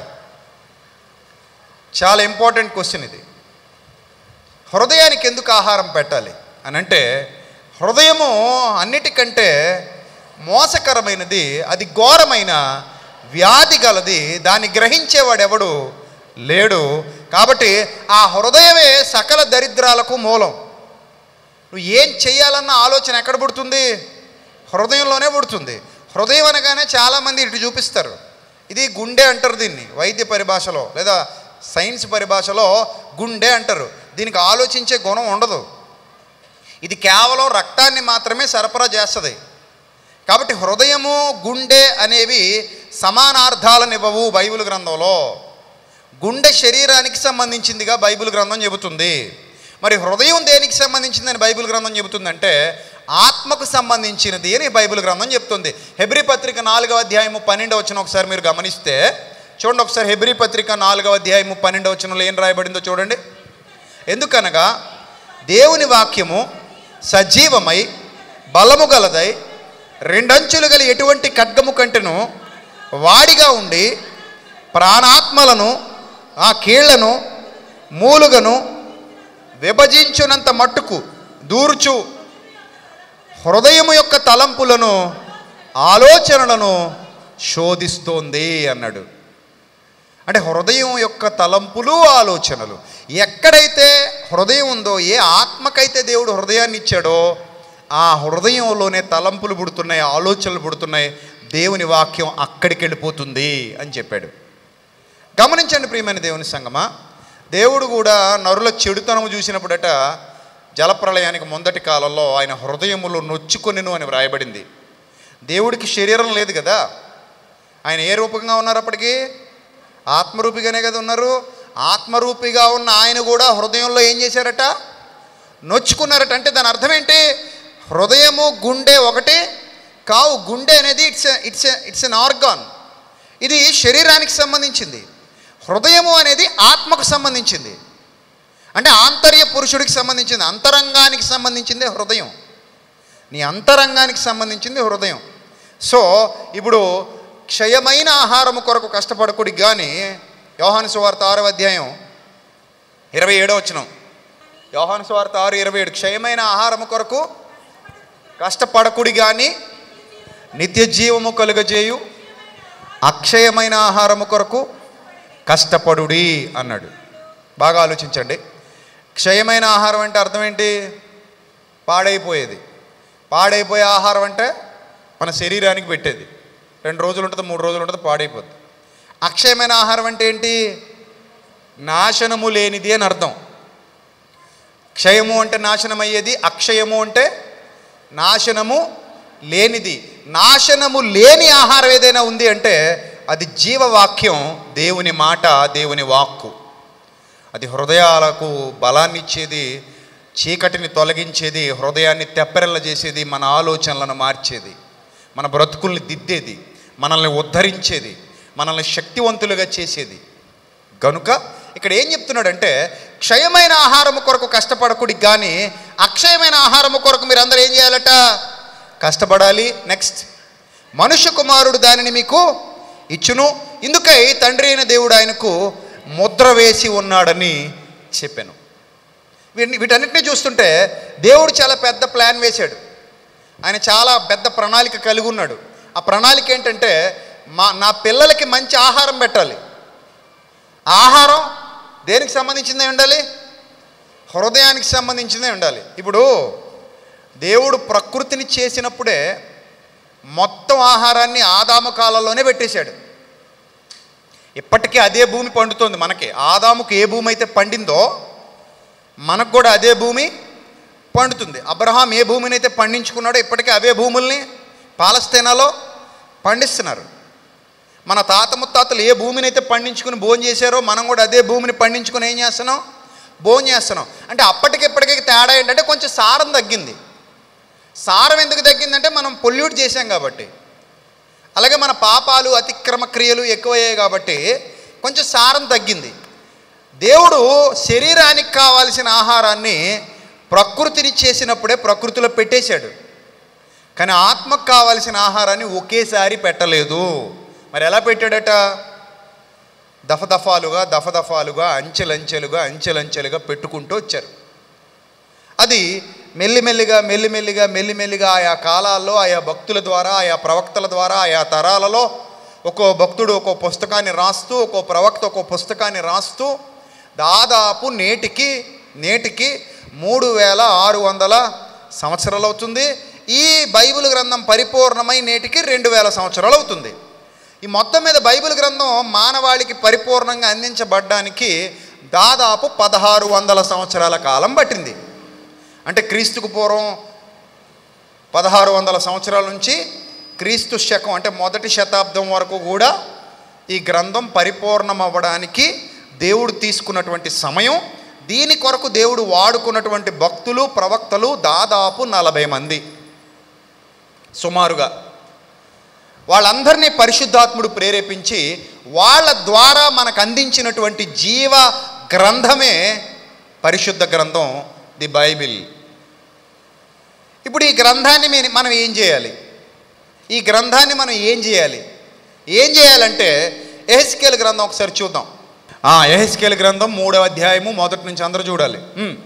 చాలా ఇంపార్టెంట్ క్వశ్చన్ ఇది హృదయానికి ఎందుకు ఆహారం పెట్టాలి అని అంటే హృదయము అన్నిటికంటే మోసకరమైనది అది ఘోరమైన వ్యాధి గలది దాన్ని గ్రహించేవాడెవడు లేడు కాబట్టి ఆ హృదయమే సకల దరిద్రాలకు మూలం నువ్వు ఏం చేయాలన్న ఆలోచన ఎక్కడ పుడుతుంది హృదయంలోనే పుడుతుంది హృదయం అనగానే చాలామంది ఇటు చూపిస్తారు ఇది గుండె అంటారు దీన్ని వైద్య పరిభాషలో లేదా సైన్స్ పరిభాషలో గుండె అంటారు దీనికి ఆలోచించే గుణం ఉండదు ఇది కేవలం రక్తాన్ని మాత్రమే సరఫరా చేస్తుంది కాబట్టి హృదయము గుండె అనేవి సమానార్థాలనివ్వవు బైబిల్ గ్రంథంలో గుండె శరీరానికి సంబంధించిందిగా బైబిల్ గ్రంథం చెబుతుంది మరి హృదయం దేనికి సంబంధించిందని బైబిల్ గ్రంథం చెబుతుందంటే ఆత్మకు సంబంధించినది అని బైబిల్ గ్రంథం చెప్తుంది హెబ్రి పత్రిక నాలుగవ అధ్యాయము పన్నెండవ వచ్చిన ఒకసారి మీరు గమనిస్తే చూడండి ఒకసారి హెబ్రి పత్రిక నాలుగవ అధ్యాయము పన్నెండవ వచనంలో ఏం రాయబడిందో చూడండి ఎందుకనగా దేవుని వాక్యము సజీవమై బలము గలదై రెండంచులు గల ఎటువంటి ఖడ్గము కంటెను వాడిగా ఉండి ప్రాణాత్మలను ఆ కీళ్లను మూలుగను విభజించునంత మట్టుకు దూర్చు హృదయము యొక్క తలంపులను ఆలోచనలను శోధిస్తోంది అన్నాడు అంటే హృదయం యొక్క తలంపులు ఆలోచనలు ఎక్కడైతే హృదయం ఉందో ఏ ఆత్మకైతే దేవుడు హృదయాన్ని ఇచ్చాడో ఆ హృదయంలోనే తలంపులు పుడుతున్నాయి ఆలోచనలు పుడుతున్నాయి దేవుని వాక్యం అక్కడికి వెళ్ళిపోతుంది అని చెప్పాడు గమనించండి ప్రియమైన దేవుని సంగమా దేవుడు కూడా నరుల చెడుతనము చూసినప్పుడట జలప్రలయానికి ముందటి కాలంలో ఆయన హృదయములో నొచ్చుకొనిను అని వ్రాయబడింది దేవుడికి శరీరం లేదు కదా ఆయన ఏ రూపంగా ఉన్నారు అప్పటికి ఆత్మరూపిగానే కదా ఉన్నారు ఆత్మరూపిగా ఉన్న ఆయన కూడా హృదయంలో ఏం చేశారట నొచ్చుకున్నారట అంటే దాని అర్థం ఏంటి హృదయము గుండె ఒకటి కావు గుండె అనేది it's it's it's an organ ఇది శరీరానికి సంబంధించింది హృదయము అనేది ఆత్మకు సంబంధించింది అంటే ఆంతర్య పురుషుడికి సంబంధించింది అంతరంగానికి సంబంధించింది హృదయం నీ అంతరంగానికి సంబంధించింది హృదయం సో ఇప్పుడు క్షయమైన ఆహారము కొరకు కష్టపడకుడి కానీ యోహాను సువార్త ఆరవ అధ్యాయం ఇరవై ఏడో వచ్చినాం యోహాను సువార్త ఆరు ఇరవై ఏడు క్షయమైన ఆహారము కొరకు కష్టపడకుడి కానీ నిత్య జీవము కలుగజేయు అక్షయమైన ఆహారము కొరకు కష్టపడుడి అన్నాడు బాగా ఆలోచించండి క్షయమైన ఆహారం అంటే అర్థం ఏంటి పాడైపోయేది పాడైపోయే ఆహారం అంటే మన శరీరానికి పెట్టేది రెండు రోజులు ఉంటుంది మూడు రోజులు ఉంటుంది పాడైపోద్ది అక్షయమైన ఆహారం అంటే ఏంటి నాశనము లేనిది అని అర్థం క్షయము అంటే నాశనం అయ్యేది అక్షయము అంటే నాశనము లేనిది నాశనము లేని ఆహారం ఏదైనా ఉంది అంటే అది జీవవాక్యం దేవుని మాట దేవుని వాక్కు అది హృదయాలకు బలాన్ని ఇచ్చేది చీకటిని తొలగించేది హృదయాన్ని తెప్పరెల్ల చేసేది మన ఆలోచనలను మార్చేది మన బ్రతుకుల్ని దిద్దేది మనల్ని ఉద్ధరించేది మనల్ని శక్తివంతులుగా చేసేది గనుక ఇక్కడ ఏం చెప్తున్నాడంటే క్షయమైన ఆహారము కొరకు కష్టపడకుడి కానీ అక్షయమైన ఆహారము కొరకు మీరు అందరూ ఏం చేయాలట కష్టపడాలి నెక్స్ట్ మనుష్య కుమారుడు దానిని మీకు ఇచ్చును ఇందుకై తండ్రి అయిన దేవుడు ఆయనకు ముద్ర వేసి ఉన్నాడని చెప్పాను వీటిని వీటన్నిటిని చూస్తుంటే దేవుడు చాలా పెద్ద ప్లాన్ వేశాడు ఆయన చాలా పెద్ద ప్రణాళిక కలిగి ఉన్నాడు ఆ ప్రణాళిక ఏంటంటే మా నా పిల్లలకి మంచి ఆహారం పెట్టాలి ఆహారం దేనికి సంబంధించిందే ఉండాలి హృదయానికి సంబంధించిందే ఉండాలి ఇప్పుడు దేవుడు ప్రకృతిని చేసినప్పుడే మొత్తం ఆహారాన్ని ఆదాము కాలంలోనే పెట్టేశాడు ఇప్పటికీ అదే భూమి పండుతోంది మనకి ఆదాముకు ఏ భూమి అయితే పండిందో మనకు కూడా అదే భూమి పండుతుంది అబ్రహాం ఏ భూమిని అయితే పండించుకున్నాడో ఇప్పటికీ అవే భూముల్ని పాలస్తీనాలో పండిస్తున్నారు మన తాత ముత్తాతలు ఏ భూమిని అయితే పండించుకుని భోజనం చేశారో మనం కూడా అదే భూమిని పండించుకుని ఏం చేస్తున్నాం భోజనం చేస్తున్నాం అంటే అప్పటికిప్పటికీ తేడా ఏంటంటే కొంచెం సారం తగ్గింది సారం ఎందుకు తగ్గిందంటే మనం పొల్యూట్ చేశాం కాబట్టి అలాగే మన పాపాలు అతిక్రమ క్రియలు ఎక్కువయ్యాయి కాబట్టి కొంచెం సారం తగ్గింది దేవుడు శరీరానికి కావాల్సిన ఆహారాన్ని ప్రకృతిని చేసినప్పుడే ప్రకృతిలో పెట్టేశాడు కానీ ఆత్మకు కావాల్సిన ఆహారాన్ని ఒకేసారి పెట్టలేదు మరి ఎలా పెట్టాడట దఫదఫాలుగా దఫదఫాలుగా అంచెలంచెలుగా అంచెలంచెలుగా పెట్టుకుంటూ వచ్చారు అది మెల్లిమెల్లిగా మెల్లిమెల్లిగా మెల్లిమెల్లిగా ఆయా కాలాల్లో ఆయా భక్తుల ద్వారా ఆయా ప్రవక్తల ద్వారా ఆయా తరాలలో ఒక్కో భక్తుడు ఒక్కో పుస్తకాన్ని రాస్తూ ఒక్కో ప్రవక్త ఒక్కో పుస్తకాన్ని రాస్తూ దాదాపు నేటికి నేటికి మూడు వేల ఆరు వందల సంవత్సరాలు అవుతుంది ఈ బైబిల్ గ్రంథం పరిపూర్ణమై నేటికి రెండు వేల సంవత్సరాలు అవుతుంది ఈ మొత్తం మీద బైబిల్ గ్రంథం మానవాళికి పరిపూర్ణంగా అందించబడ్డానికి దాదాపు పదహారు వందల సంవత్సరాల కాలం పట్టింది అంటే క్రీస్తుకు పూర్వం పదహారు వందల సంవత్సరాల నుంచి క్రీస్తు శకం అంటే మొదటి శతాబ్దం వరకు కూడా ఈ గ్రంథం పరిపూర్ణం అవ్వడానికి దేవుడు తీసుకున్నటువంటి సమయం దీని కొరకు దేవుడు వాడుకున్నటువంటి భక్తులు ప్రవక్తలు దాదాపు నలభై మంది సుమారుగా వాళ్ళందరినీ పరిశుద్ధాత్ముడు ప్రేరేపించి వాళ్ళ ద్వారా మనకు అందించినటువంటి జీవ గ్రంథమే పరిశుద్ధ గ్రంథం ది బైబిల్ ఇప్పుడు ఈ గ్రంథాన్ని మీ- మనం ఏం చేయాలి ఈ గ్రంథాన్ని మనం ఏం చేయాలి ఏం చేయాలంటే ఎహెస్కేల్ గ్రంథం ఒకసారి చూద్దాం ఎహెస్కేల్ గ్రంథం మూడవ అధ్యాయము మొదటి నుంచి అందరూ చూడాలి ఉమ్.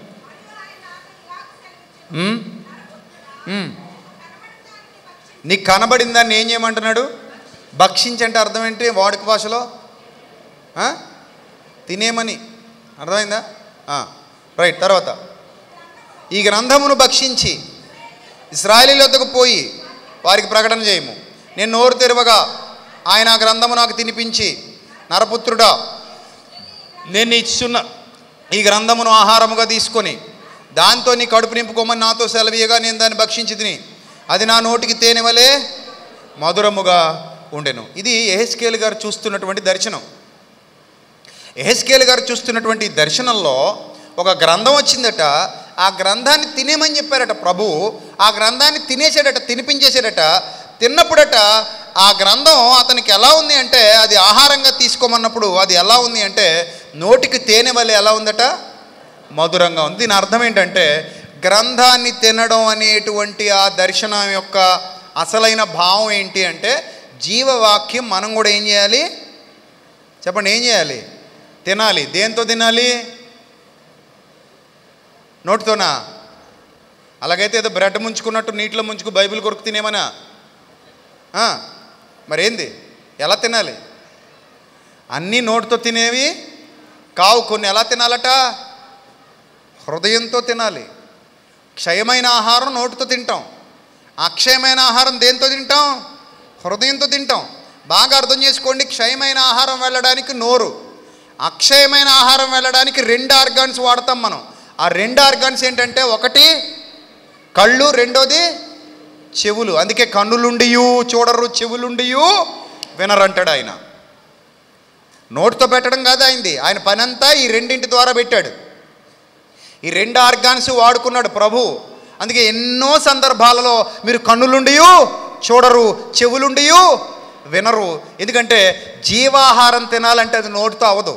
ఉమ్. ఉమ్. నీకు కనబడిన దాన్ని ఏం చేయమంటున్నాడు భక్షించంటే అర్థం ఏంటి వాడుక భాషలో ఆ? తినేమని అర్థమైందా ఆ, రైట్ తర్వాత ఈ గ్రంథమును భక్షించి ఇస్రాయలీల వద్దకు పోయి వారికి ప్రకటన చేయము నేను నోరు తెరవగా ఆయన ఆ గ్రంథము నాకు తినిపించి నరపుత్రుడా నేను ఇచ్చున్న ఈ గ్రంథమును ఆహారముగా తీసుకొని దాంతో నీ కడుపు నింపుకోమని నాతో సెలవీయగా నేను దాన్ని భక్షించి తిని అది నా నోటికి తేనె వలె మధురముగా ఉండెను ఇది ఎహెస్కేల్ గారు చూస్తున్నటువంటి దర్శనం ఎహెస్కేల్ గారు చూస్తున్నటువంటి ఈ దర్శనంలో ఒక గ్రంథం వచ్చిందట ఆ గ్రంథాన్ని తినేమని చెప్పారట ప్రభు ఆ గ్రంథాన్ని తినేసాడట తినిపించేసాడట తిన్నప్పుడట ఆ గ్రంథం అతనికి ఎలా ఉంది అంటే అది ఆహారంగా తీసుకోమన్నప్పుడు అది ఎలా ఉంది అంటే నోటికి తేనె వలె ఎలా ఉందట మధురంగా ఉంది దీని అర్థం ఏంటంటే గ్రంథాన్ని తినడం అనేటువంటి ఆ దర్శనం యొక్క అసలైన భావం ఏంటి అంటే జీవవాక్యం మనం కూడా ఏం చేయాలి చెప్పండి ఏం చేయాలి తినాలి దేంతో తినాలి నోటితోనా అలాగైతే ఏదో బ్రెడ్ ముంచుకున్నట్టు నీటిలో ముంచుకు బైబిల్ కొరకు తినేమనా ఆ, మరేంది ఎలా తినాలి అన్నీ నోటితో తినేవి కావు కొన్ని ఎలా తినాలట హృదయంతో తినాలి క్షయమైన ఆహారం నోటితో తింటాం అక్షయమైన ఆహారం దేంతో తింటాం హృదయంతో తింటాం బాగా అర్థం చేసుకోండి క్షయమైన ఆహారం వెళ్ళడానికి నోరు అక్షయమైన ఆహారం వెళ్ళడానికి రెండు ఆర్గాన్స్ వాడతాం మనం ఆ రెండు ఆర్గాన్స్ ఏంటంటే ఒకటి కళ్ళు రెండోది చెవులు అందుకే కన్నులుండియు చూడరు చెవులుండియు వినరంటాడు ఆయన నోటితో పెట్టడం కాదు ఆయనది ఆయన పనంతా ఈ రెండింటి ద్వారా పెట్టాడు ఈ రెండు ఆర్గాన్స్ వాడుకున్నాడు ప్రభు అందుకే ఎన్నో సందర్భాలలో మీరు కన్నులుండియు చూడరు చెవులుండియు వినరు ఎందుకంటే జీవాహారం తినాలంటే అది నోటితో అవదు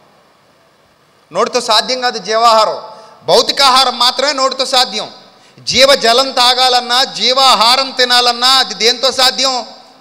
నోటితో సాధ్యం కాదు జీవాహారం భౌతికాహారం మాత్రమే నోటితో సాధ్యం జీవ జలం తాగాలన్నా జీవాహారం తినాలన్నా అది దేంతో సాధ్యం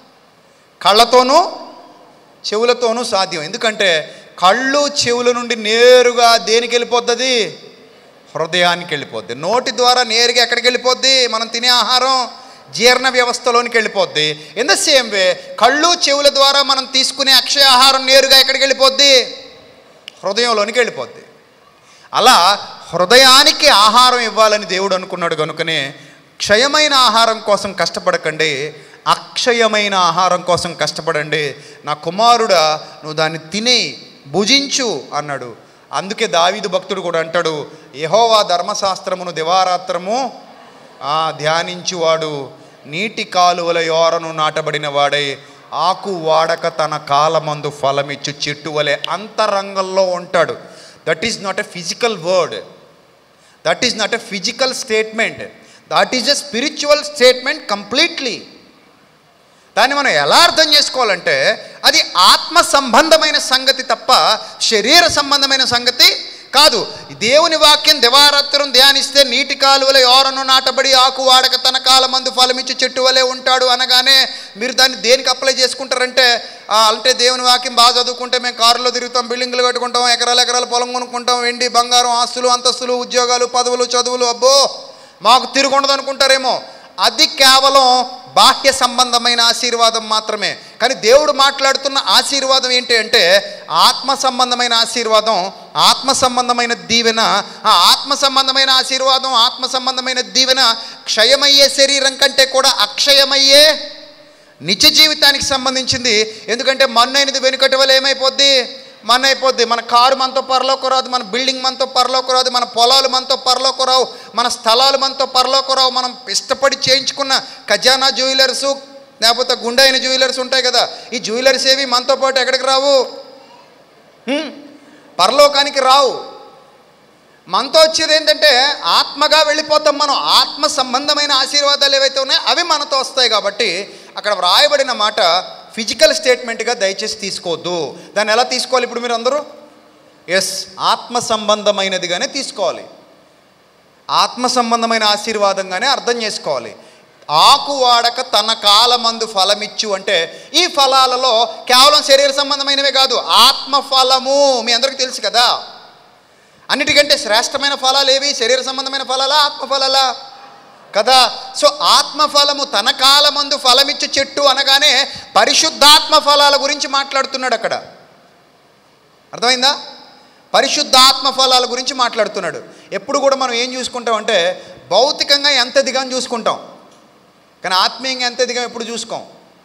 కళ్ళతోనూ చెవులతోనూ సాధ్యం ఎందుకంటే కళ్ళు చెవుల నుండి నేరుగా దేనికి వెళ్ళిపోతుంది హృదయానికి వెళ్ళిపోద్ది నోటి ద్వారా నేరుగా ఎక్కడికి వెళ్ళిపోద్ది మనం తినే ఆహారం జీర్ణ వ్యవస్థలోనికి వెళ్ళిపోద్ది ఇన్ ద సేమ్ వే కళ్ళు చెవుల ద్వారా మనం తీసుకునే అక్షయ ఆహారం నేరుగా ఎక్కడికి వెళ్ళిపోద్ది హృదయంలోనికి వెళ్ళిపోద్ది అలా హృదయానికి ఆహారం ఇవ్వాలని దేవుడు అనుకున్నాడు కనుకనే క్షయమైన ఆహారం కోసం కష్టపడకండి అక్షయమైన ఆహారం కోసం కష్టపడండి నా కుమారుడా నువ్వు దాన్ని తిని భుజించు అన్నాడు అందుకే దావీదు భక్తుడు కూడా అంటాడు యెహోవా ధర్మశాస్త్రమును దివారాత్రము ఆ, ధ్యానించువాడు నీటి కాలువల యోరను నాటబడిన వాడై ఆకు వాడక తన కాలమందు ఫలమిచ్చు చెట్టు వలె అంతరంగంలో ఉంటాడు that is not a physical word that is not a physical statement that is a spiritual statement completely దాన్ని మనం ఎలా అర్థం చేసుకోవాలంటే అది ఆత్మ సంబంధమైన సంగతి తప్ప శరీర సంబంధమైన సంగతి కాదు దేవుని వాక్యం దివారాత్రం ధ్యానిస్తే నీటి కాలువల ఎవరను నాటబడి ఆకు వాడక తన కాలమందు ఫలమిచ్చి చెట్టు వలె ఉంటాడు అనగానే మీరు దాన్ని దేనికి అప్లై చేసుకుంటారంటే ఆ, అంటే దేవుని వాక్యం బాగా చదువుకుంటే మేము కారులో తిరుగుతాం బిల్డింగ్లు కట్టుకుంటాం ఎకరాల ఎకరాల పొలం కొనుక్కుంటాం వెండి బంగారం ఆస్తులు అంతస్తులు ఉద్యోగాలు పదవులు చదువులు అబ్బో మాకు తిరుగుండదు అనుకుంటారేమో అది కేవలం బాహ్య సంబంధమైన ఆశీర్వాదం మాత్రమే కానీ దేవుడు మాట్లాడుతున్న ఆశీర్వాదం ఏంటి అంటే ఆత్మ సంబంధమైన ఆశీర్వాదం ఆత్మ సంబంధమైన దీవెన ఆ ఆత్మ సంబంధమైన ఆశీర్వాదం ఆత్మ సంబంధమైన దీవెన క్షయమయ్యే శరీరం కంటే కూడా అక్షయమయ్యే నిత్య జీవితానికి సంబంధించింది ఎందుకంటే మన్నైనది వెనుకటి వల్ల ఏమైపోద్ది మన అయిపోద్ది మన కారు మనతో పరలోకి రాదు మన బిల్డింగ్ మనతో పరలోకి రాదు మన పొలాలు మనతో పరలోకి రావు మన స్థలాలు మనతో పరలోకి రావు మనం ఇష్టపడి చేయించుకున్న ఖజానా జ్యువెలర్స్ లేకపోతే గుండైన జ్యువెలర్స్ ఉంటాయి కదా ఈ జ్యువెలర్స్ ఏవి మనతో పాటు ఎక్కడికి రావు హ్మ్. పరలోకానికి రావు మనతో వచ్చేది ఏంటంటే ఆత్మగా వెళ్ళిపోతాం మనం ఆత్మ సంబంధమైన ఆశీర్వాదాలు ఏవైతే ఉన్నాయో అవి మనతో వస్తాయి కాబట్టి అక్కడ వ్రాయబడిన మాట ఫిజికల్ స్టేట్మెంట్గా దయచేసి తీసుకోవద్దు దాన్ని ఎలా తీసుకోవాలి ఇప్పుడు మీరు అందరూ ఎస్ ఆత్మ సంబంధమైనదిగానే తీసుకోవాలి ఆత్మ సంబంధమైన ఆశీర్వాదంగానే అర్థం చేసుకోవాలి ఆకు వాడక తన కాలమందు ఫలమిచ్చు అంటే ఈ ఫలాలలో కేవలం శరీర సంబంధమైనవే కాదు ఆత్మ ఫలము మీ అందరికీ తెలుసు కదా అన్నిటికంటే శ్రేష్టమైన ఫలాలు ఏవి శరీర సంబంధమైన ఫలాలా ఆత్మ ఫలాలా కదా సో ఆత్మఫలము తన కాలమందు ఫలమిచ్చు చెట్టు అనగానే పరిశుద్ధాత్మ ఫలాల గురించి మాట్లాడుతున్నాడు అక్కడ అర్థమైందా పరిశుద్ధాత్మ ఫలాల గురించి మాట్లాడుతున్నాడు ఎప్పుడు కూడా మనం ఏం చూసుకుంటాం అంటే భౌతికంగా ఎంత ఎదిగాని చూసుకుంటాం కానీ ఆత్మీయంగా ఎంత ఎదిగాం ఎప్పుడు చూసుకోం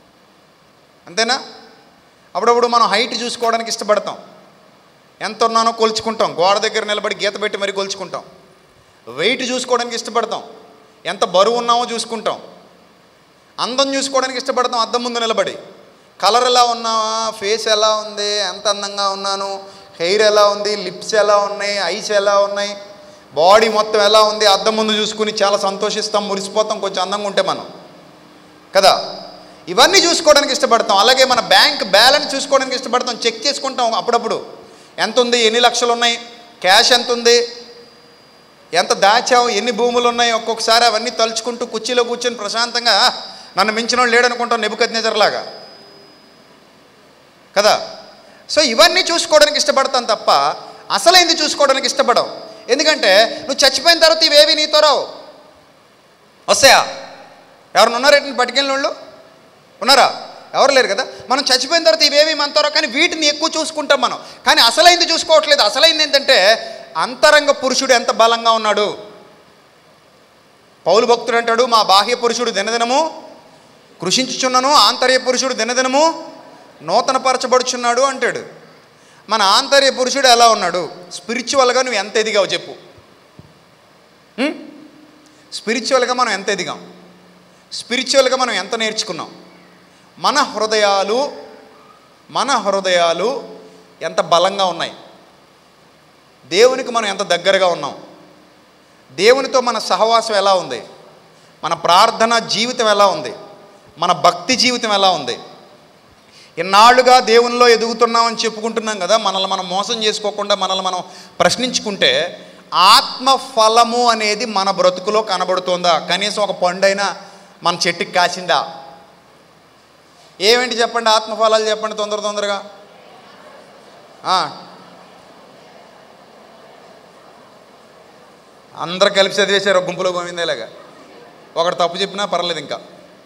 అంతేనా అప్పుడప్పుడు మనం హైట్ చూసుకోవడానికి ఇష్టపడతాం ఎంత ఉన్నానో కొలుచుకుంటాం గోడ దగ్గర నిలబడి గీత పెట్టి మరీ కొలుచుకుంటాం వెయిట్ చూసుకోవడానికి ఇష్టపడతాం ఎంత బరువు ఉన్నామో చూసుకుంటాం అందం చూసుకోవడానికి ఇష్టపడతాం అద్దం ముందు నిలబడి కలర్ ఎలా ఉన్నావా ఫేస్ ఎలా ఉంది ఎంత అందంగా ఉన్నాను హెయిర్ ఎలా ఉంది లిప్స్ ఎలా ఉన్నాయి ఐస్ ఎలా ఉన్నాయి బాడీ మొత్తం ఎలా ఉంది అద్దం ముందు చూసుకుని చాలా సంతోషిస్తాం మురిసిపోతాం కొంచెం అందంగా ఉంటే మనం కదా ఇవన్నీ చూసుకోవడానికి ఇష్టపడతాం అలాగే మన బ్యాంక్ బ్యాలెన్స్ చూసుకోవడానికి ఇష్టపడతాం చెక్ చేసుకుంటాం అప్పుడప్పుడు ఎంత ఉంది ఎన్ని లక్షలు ఉన్నాయి క్యాష్ ఎంత ఉంది ఎంత దాచావు ఎన్ని భూములు ఉన్నాయి ఒక్కొక్కసారి అవన్నీ తలుచుకుంటూ కుర్చీలో కూర్చొని ప్రశాంతంగా "ఆ, నన్ను మించిన వాళ్ళు లేడనుకుంటాం నెబుకద్నేజర్లాగా కదా సో ఇవన్నీ చూసుకోవడానికి ఇష్టపడతాం తప్ప అసలైంది చూసుకోవడానికి ఇష్టపడం ఎందుకంటే నువ్వు చచ్చిపోయిన తర్వాత ఇవేవి నీతో రావు వస్తాయా ఎవరిని ఉన్నారేంటి పట్టుకెళ్ళిన వాళ్ళు ఉన్నారా ఎవరు లేరు కదా మనం చచ్చిపోయిన తర్వాత ఇవేవి మనతో రావు కానీ వీటిని ఎక్కువ చూసుకుంటాం మనం కానీ అసలైంది చూసుకోవట్లేదు అసలైంది ఏంటంటే అంతరంగ పురుషుడు ఎంత బలంగా ఉన్నాడు పౌలు భక్తుడు అంటాడు మా బాహ్య పురుషుడు దినదినము కృషించుచున్నను ఆంతర్య పురుషుడు దినదినము నూతనపరచబడుచున్నాడు అంటాడు మన ఆంతర్య పురుషుడు ఎలా ఉన్నాడు స్పిరిచువల్గా నువ్వు ఎంత ఎదిగావు చెప్పు హ్మ్? స్పిరిచువల్గా మనం ఎంత ఎదిగాం స్పిరిచువల్గా మనం ఎంత నేర్చుకున్నాం మన హృదయాలు మన హృదయాలు ఎంత బలంగా ఉన్నాయి దేవునికి మనం ఎంత దగ్గరగా ఉన్నాం దేవునితో మన సహవాసం ఎలా ఉంది మన ప్రార్థన జీవితం ఎలా ఉంది మన భక్తి జీవితం ఎలా ఉంది ఇన్నాళ్ళుగా దేవునిలో ఎదుగుతున్నామని చెప్పుకుంటున్నాం కదా మనల్ని మనం మోసం చేసుకోకుండా మనల్ని మనం ప్రశ్నించుకుంటే ఆత్మ ఫలము అనేది మన బ్రతుకులో కనబడుతుందా కనీసం ఒక పండైనా మన చెట్టుకి కాసిందా ఏమేంటి చెప్పండి ఆత్మఫలాలు చెప్పండి తొందర తొందరగా ఆ. అందరు కలిపి చదివేశారు ఒక గుంపులో గోవిందేలాగా ఒకడు తప్పు చెప్పినా పర్లేదు ఇంకా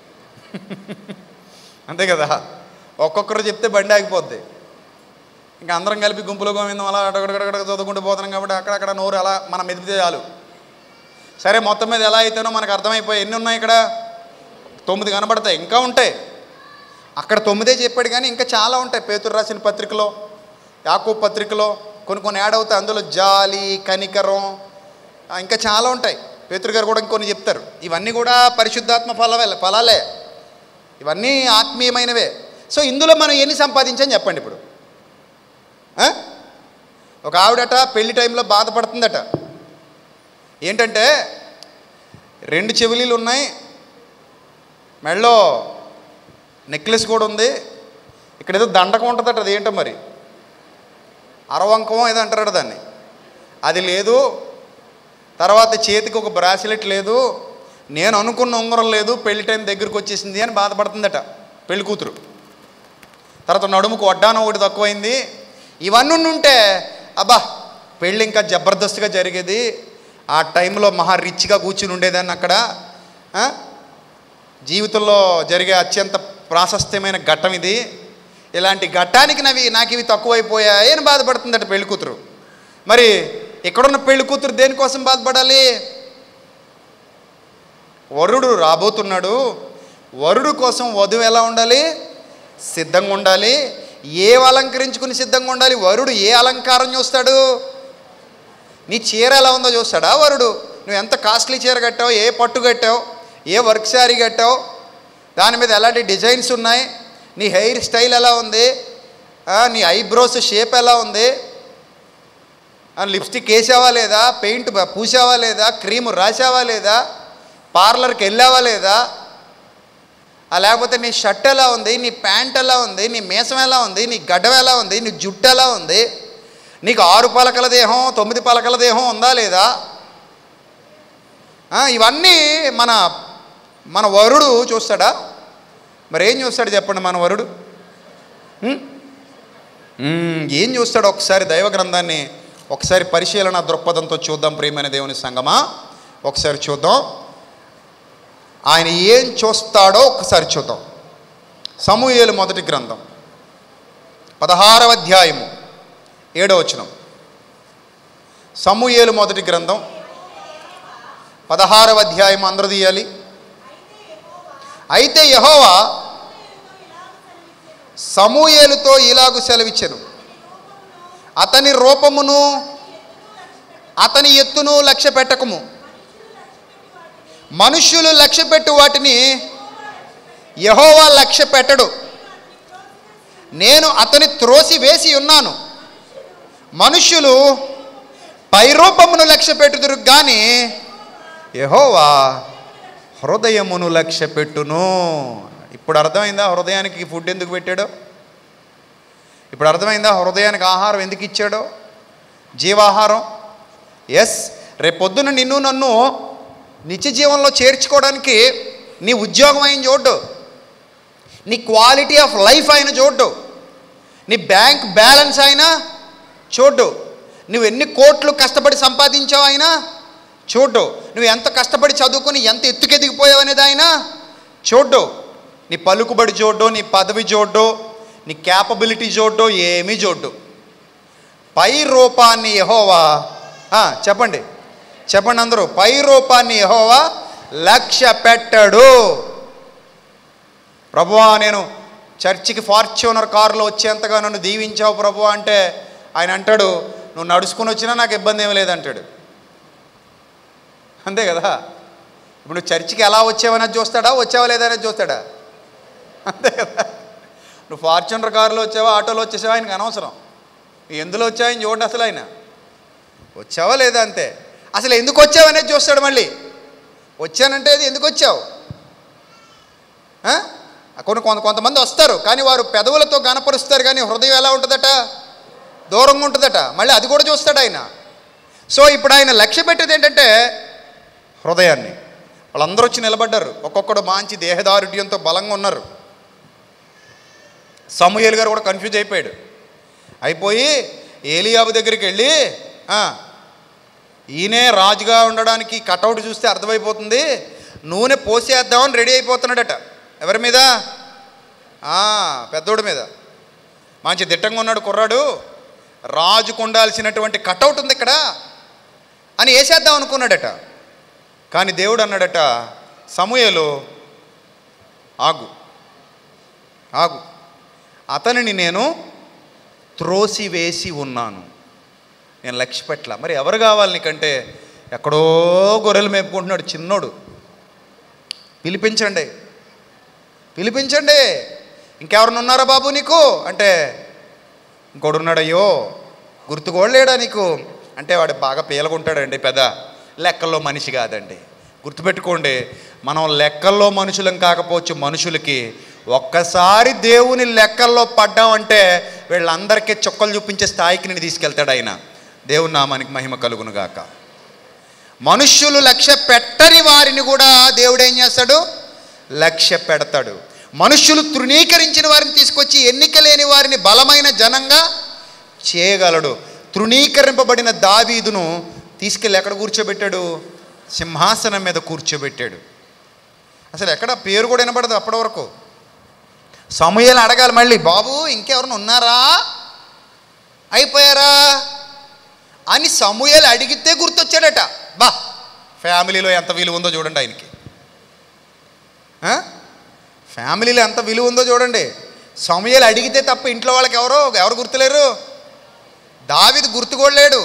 అంతే కదా ఒక్కొక్కరు చెప్తే బండి ఆగిపోద్ది ఇంకా అందరం కలిపి గుంపులో గోవిందం అలా అడగడగడగడ చదువుకుంటూ పోతున్నాం కాబట్టి అక్కడక్కడ నోరు అలా మనం మెదిపితే చాలు సరే మొత్తం మీద ఎలా అయితేనో మనకు అర్థమైపోయి ఎన్ని ఉన్నాయి ఇక్కడ తొమ్మిది కనబడతాయి ఇంకా ఉంటాయి అక్కడ తొమ్మిదే చెప్పాడు కానీ ఇంకా చాలా ఉంటాయి పేతురు రాసిన పత్రికలో యాకూ పత్రికలో కొన్ని కొన్ని యాడ్ అవుతాయి అందులో జాలి కనికరం ఆ, ఇంకా చాలా ఉంటాయి పేతురు గారు కూడా ఇంకొన్ని చెప్తారు ఇవన్నీ కూడా పరిశుద్ధాత్మ ఫలవే ఫలాలే ఇవన్నీ ఆత్మీయమైనవే సో ఇందులో మనం ఎన్ని సంపాదించని చెప్పండి ఇప్పుడు ఆ? ఒక ఆవిడట పెళ్లి టైంలో బాధపడుతుందట ఏంటంటే రెండు చెవిలీలు ఉన్నాయి మెళ్ళో నెక్లెస్ కూడా ఉంది ఇక్కడ ఏదో దండకం ఉంటుందట అది ఏంటో మరి అరవంకం ఏదో అంటారట దాన్ని అది లేదు తర్వాత చేతికి ఒక బ్రాస్లెట్ లేదు నేను అనుకున్న ఉంగరం లేదు పెళ్లి టైం దగ్గరికి వచ్చేసింది అని బాధపడుతుందట పెళ్లి కూతురు తర్వాత నడుముకు వడ్డానం ఒకటి తక్కువైంది ఇవన్నీ ఉంటే అబ్బా పెళ్ళి ఇంకా జబర్దస్త్గా జరిగేది ఆ టైంలో మహా రిచ్గా కూర్చుని ఉండేదాన్ని అక్కడ ఆ? జీవితంలో జరిగే అత్యంత ప్రాశస్త్యమైన ఘట్టం ఇది ఇలాంటి ఘట్టానికి నవి నాకు ఇవి తక్కువైపోయాయి అని బాధపడుతుందట పెళ్లి కూతురు మరి ఇక్కడున్న పెళ్లి కూతురు దేనికోసం బాధపడాలి వరుడు రాబోతున్నాడు వరుడు కోసం వధువు ఎలా ఉండాలి సిద్ధంగా ఉండాలి ఏ అలంకరించుకుని సిద్ధంగా ఉండాలి వరుడు ఏ అలంకారం చూస్తాడు నీ చీర ఎలా ఉందో చూస్తాడా వరుడు నువ్వు ఎంత కాస్ట్లీ చీర కట్టావు ఏ పట్టు కట్టావు ఏ వర్క్ శారీ కట్టావు దాని మీద ఎలాంటి డిజైన్స్ ఉన్నాయి నీ హెయిర్ స్టైల్ ఎలా ఉంది ఆ, నీ ఐబ్రోస్ షేప్ ఎలా ఉంది ఆ, లిప్స్టిక్ వేసావా లేదా పెయింట్ బ- పూసావా లేదా క్రీమ్ రాసావా లేదా పార్లర్కి వెళ్ళావా లేదా ఆ, లేకపోతే నీ షర్ట్ ఎలా ఉంది నీ ప్యాంట్ ఎలా ఉంది నీ మీసం ఎలా ఉంది నీ గడ్డం ఎలా ఉంది నీ జుట్టు ఎలా ఉంది నీకు ఆరు పలకల దేహం తొమ్మిది పలకల దేహం ఉందా లేదా ఆ, ఇవన్నీ మన మన వరుడు చూస్తాడా మరి ఏం చూస్తాడు చెప్పండి మన వరుడు ఉం? ఉం, ఏం చూస్తాడు ఒకసారి దైవ గ్రంథాన్ని ఒకసారి పరిశీలన దృక్పథంతో చూద్దాం ప్రియమైన దేవుని సంగమా ఒకసారి చూద్దాం ఆయన ఏం చూస్తాడో ఒకసారి చూద్దాం సమూయేలు మొదటి గ్రంథం పదహారవ అధ్యాయము ఏడో వచనం సమూయేలు మొదటి గ్రంథం పదహారవ అధ్యాయం అందరూ తీయాలి అయితే యహోవా సమూయేలుతో ఇలాగు సెలవిచ్చెను అతని రూపమును అతని ఎత్తును లక్ష్య పెట్టకము మనుష్యులు లక్ష్య పెట్టు వాటిని యహోవా లక్ష్య పెట్టడు నేను అతని త్రోసి వేసి ఉన్నాను మనుష్యులు పైరూపమును లక్ష్య పెట్టుదురు కానీ యహోవా హృదయమును లక్ష్య పెట్టును ఇప్పుడు అర్థమైందా హృదయానికి ఫుడ్ ఎందుకు పెట్టాడో ఇప్పుడు అర్థమైందా హృదయానికి ఆహారం ఎందుకు ఇచ్చాడో జీవాహారం ఎస్ రేపొద్దున నిన్ను నన్ను నిత్య జీవంలో చేర్చుకోవడానికి నీ ఉద్యోగం అయిన చూడ్డు నీ క్వాలిటీ ఆఫ్ లైఫ్ అయిన చూడ్డు నీ బ్యాంక్ బ్యాలెన్స్ అయినా చూడ్డు నువ్వు ఎన్ని కోట్లు కష్టపడి సంపాదించావు అయినా చూడ్డు నువ్వు ఎంత కష్టపడి చదువుకొని ఎంత ఎత్తుకెదిగిపోయావు అనేది ఆయన చూడ్డు నీ పలుకుబడి చూడ్డు నీ పదవి చూడ్డు నీ క్యాపబిలిటీ చూడ్డు ఏమీ చూడ్డు పై రూపాన్ని యహోవా ఆ, చెప్పండి చెప్పండి అందరూ పై రూపాన్ని యహోవా లక్ష్య పెట్టడు ప్రభువా నేను చర్చికి ఫార్చ్యూనర్ కారులో వచ్చేంతగా నన్ను దీవించావు ప్రభు అంటే ఆయన అంటాడు నువ్వు నడుచుకుని వచ్చినా నాకు ఇబ్బంది ఏమీ లేదంటాడు అంతే కదా ఇప్పుడు నువ్వు చర్చికి ఎలా వచ్చావనేది చూస్తాడా వచ్చావా లేదనేది చూస్తాడా అంతే కదా నువ్వు ఫార్చ్యూనర్ కారులో వచ్చావా ఆటోలో వచ్చేసావా ఆయనకు అనవసరం ఎందులో వచ్చాయని చూడండి అసలు ఆయన వచ్చావా లేదా అంతే అసలు ఎందుకు వచ్చావు అనేది చూస్తాడు మళ్ళీ వచ్చానంటే అది ఎందుకు వచ్చావు ఆ? కొన్ని కొంత కొంతమంది వస్తారు కానీ వారు పెదవులతో గనపరుస్తారు కానీ హృదయం ఎలా ఉంటుందట దూరంగా ఉంటుందట మళ్ళీ అది కూడా చూస్తాడు ఆయన సో ఇప్పుడు ఆయన లక్ష్య పెట్టేది ఏంటంటే హృదయాన్ని వాళ్ళందరూ వచ్చి నిలబడ్డారు ఒక్కొక్కడు మంచి దేహదారుఢ్యంతో బలంగా ఉన్నారు సమూహేలు గారు కూడా కన్ఫ్యూజ్ అయిపోయాడు అయిపోయి ఏలియాబు దగ్గరికి వెళ్ళి "ఆ, ఈయనే రాజుగా ఉండడానికి కటౌట్ చూస్తే అర్థమైపోతుంది నూనె పోసేద్దామని రెడీ అయిపోతున్నాడట ఎవరి మీద ఆ, పెద్దోడి మీద మంచి దిట్టంగా ఉన్నాడు కుర్రాడు రాజుకు ఉండాల్సినటువంటి కటౌట్ ఉంది ఇక్కడ అని వేసేద్దాం అనుకున్నాడట కానీ దేవుడు అన్నాడట సమూయలు ఆగు ఆగు అతనిని నేను త్రోసివేసి ఉన్నాను నేను లక్ష్య పెట్టల మరి ఎవరు కావాలి నీకంటే ఎక్కడో గొర్రెలు మేపుకుంటున్నాడు చిన్నోడు పిలిపించండి పిలిపించండి ఇంకెవరిని ఉన్నారా బాబు నీకు అంటే ఇంకోడు ఉన్నాడు అయ్యో గుర్తుకోలేడా నీకు అంటే వాడు బాగా పీలకుంటాడండి పెద్ద లెక్కల్లో మనిషి కాదండి గుర్తుపెట్టుకోండి మనం లెక్కల్లో మనుషులం కాకపోవచ్చు మనుషులకి ఒక్కసారి దేవుని లెక్కల్లో పడ్డామంటే వీళ్ళందరికీ చుక్కలు చూపించే స్థాయికి నేను తీసుకెళ్తాడు ఆయన దేవుని నామానికి మహిమ కలుగును గాక మనుష్యులు లక్ష్య పెట్టని వారిని కూడా దేవుడు ఏం చేస్తాడు లక్ష్య పెడతాడు మనుష్యులు తృణీకరించిన వారిని తీసుకొచ్చి ఎన్నిక లేని వారిని బలమైన జనంగా చేయగలడు తృణీకరింపబడిన దావీదును తీసుకెళ్ళి ఎక్కడ కూర్చోబెట్టాడు సింహాసనం మీద కూర్చోబెట్టాడు అసలు ఎక్కడ పేరు కూడా వినపడదు అప్పటి వరకు సమూహలు అడగాలి మళ్ళీ బాబు ఇంకెవరైనా ఉన్నారా అయిపోయారా అని సమూహలు అడిగితే గుర్తొచ్చాడట బా ఫ్యామిలీలో ఎంత విలువ ఉందో చూడండి ఆయనకి ఆ? ఫ్యామిలీలో ఎంత విలువ ఉందో చూడండి సమూహలు అడిగితే తప్ప ఇంట్లో వాళ్ళకి ఎవరో ఎవరు గుర్తులేరు దావిది గుర్తుకోలేడు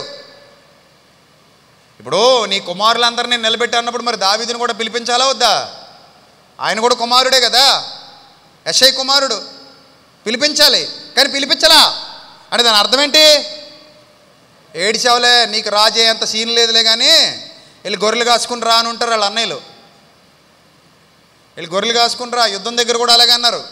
ఇప్పుడు నీ కుమారులందరినీ నిలబెట్టి అన్నప్పుడు మరి దావిదిని కూడా పిలిపించాలా వద్దా ఆయన కూడా కుమారుడే కదా యశై కుమారుడు పిలిపించాలి కానీ పిలిపించలా అంటే దాని అర్థం ఏంటి ఏడిచావులే నీకు రాజే అంత సీన్ లేదులే కానీ వెళ్ళి గొర్రెలు కాసుకుని రా అని ఉంటారు వాళ్ళ అన్నయ్యలు వెళ్ళి గొర్రెలు కాసుకుని రా యుద్ధం దగ్గర కూడా అలాగే అన్నారు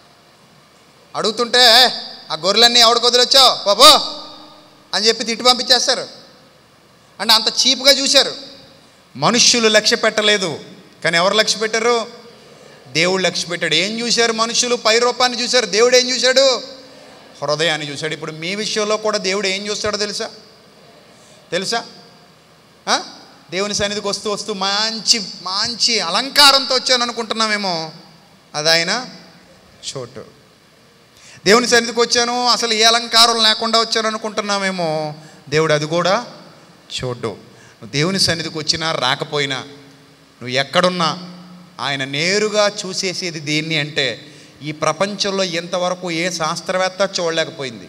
అడుగుతుంటే ఆ గొర్రెలన్నీ ఎవడికి వదిలొచ్చావు బాబో అని చెప్పి తిట్టి పంపించేస్తారు అంటే అంత చీప్గా చూశారు మనుష్యులు లక్ష్య పెట్టలేదు కానీ ఎవరు లక్ష్య పెట్టారు దేవుడు లక్ష్య పెట్టాడు ఏం చూశారు మనుషులు పై రూపాన్ని చూశారు దేవుడు ఏం చూశాడు హృదయాన్ని చూశాడు ఇప్పుడు మీ విషయంలో కూడా దేవుడు ఏం చూస్తాడో తెలుసా తెలుసా ఆ? దేవుని సన్నిధికి వస్తూ వస్తూ మంచి మంచి అలంకారంతో వచ్చాను అనుకుంటున్నామేమో అది ఆయన చోటు దేవుని సన్నిధికి వచ్చాను అసలు ఏ అలంకారం లేకుండా వచ్చాను అనుకుంటున్నామేమో దేవుడు అది కూడా చూడ్డు నువ్వు దేవుని సన్నిధికి వచ్చినా రాకపోయినా నువ్వు ఎక్కడున్నా ఆయన నేరుగా చూసేసేది దేన్ని అంటే ఈ ప్రపంచంలో ఇంతవరకు ఏ శాస్త్రవేత్త చూడలేకపోయింది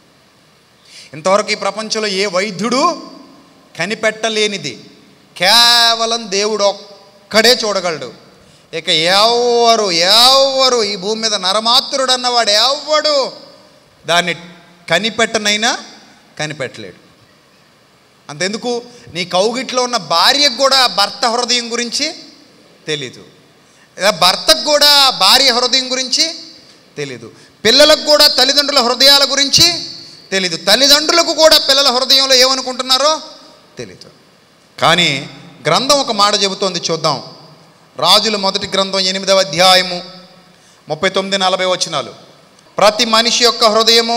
ఇంతవరకు ఈ ప్రపంచంలో ఏ వైద్యుడు కనిపెట్టలేనిది కేవలం దేవుడు ఒక్కడే చూడగలడు ఇక ఎవరు ఎవరు ఈ భూమి మీద నరమాత్రుడు అన్నవాడు ఎవడు దాన్ని కనిపెట్టనైనా కనిపెట్టలేడు అంతెందుకు నీ కౌగిట్లో ఉన్న భార్యకు కూడా భర్త హృదయం గురించి తెలీదు లేదా భర్తకు కూడా భార్య హృదయం గురించి తెలీదు పిల్లలకు కూడా తల్లిదండ్రుల హృదయాల గురించి తెలీదు తల్లిదండ్రులకు కూడా పిల్లల హృదయంలో ఏమనుకుంటున్నారో తెలీదు కానీ గ్రంథం ఒక మాట చెబుతోంది చూద్దాం రాజుల మొదటి గ్రంథం ఎనిమిదవ అధ్యాయము ముప్పై తొమ్మిది నలభై వచనాలు ప్రతి మనిషి యొక్క హృదయము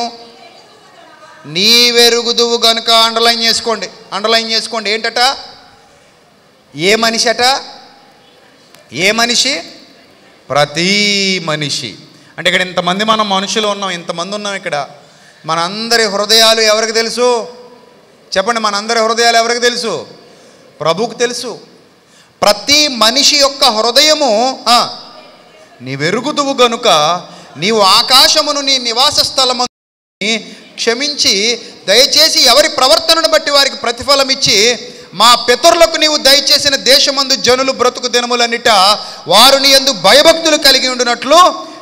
నీవెరుగుదువు గనుక అండర్లైన్ చేసుకోండి అండర్లైన్ చేసుకోండి ఏంటట ఏ మనిషి అట ఏ మనిషి ప్రతి మనిషి అంటే ఇక్కడ ఇంతమంది మనం మనుషులు ఉన్నాం ఇంతమంది ఉన్నాం ఇక్కడ మనందరి హృదయాలు ఎవరికి తెలుసు చెప్పండి మనందరి హృదయాలు ఎవరికి తెలుసు ప్రభువుకు తెలుసు ప్రతి మనిషి యొక్క హృదయము ఆ, నీవెరుగుదువు గనుక నీవు ఆకాశమును నీ నివాస స్థలము క్షమించి దయచేసి ఎవరి ప్రవర్తనను బట్టి వారికి ప్రతిఫలం ఇచ్చి మా పితరులకు నీవు దయచేసిన దేశమందు జనులు బ్రతుకు దినములన్నిట వారు నీ యందు భయభక్తులు కలిగి ఉండినట్లు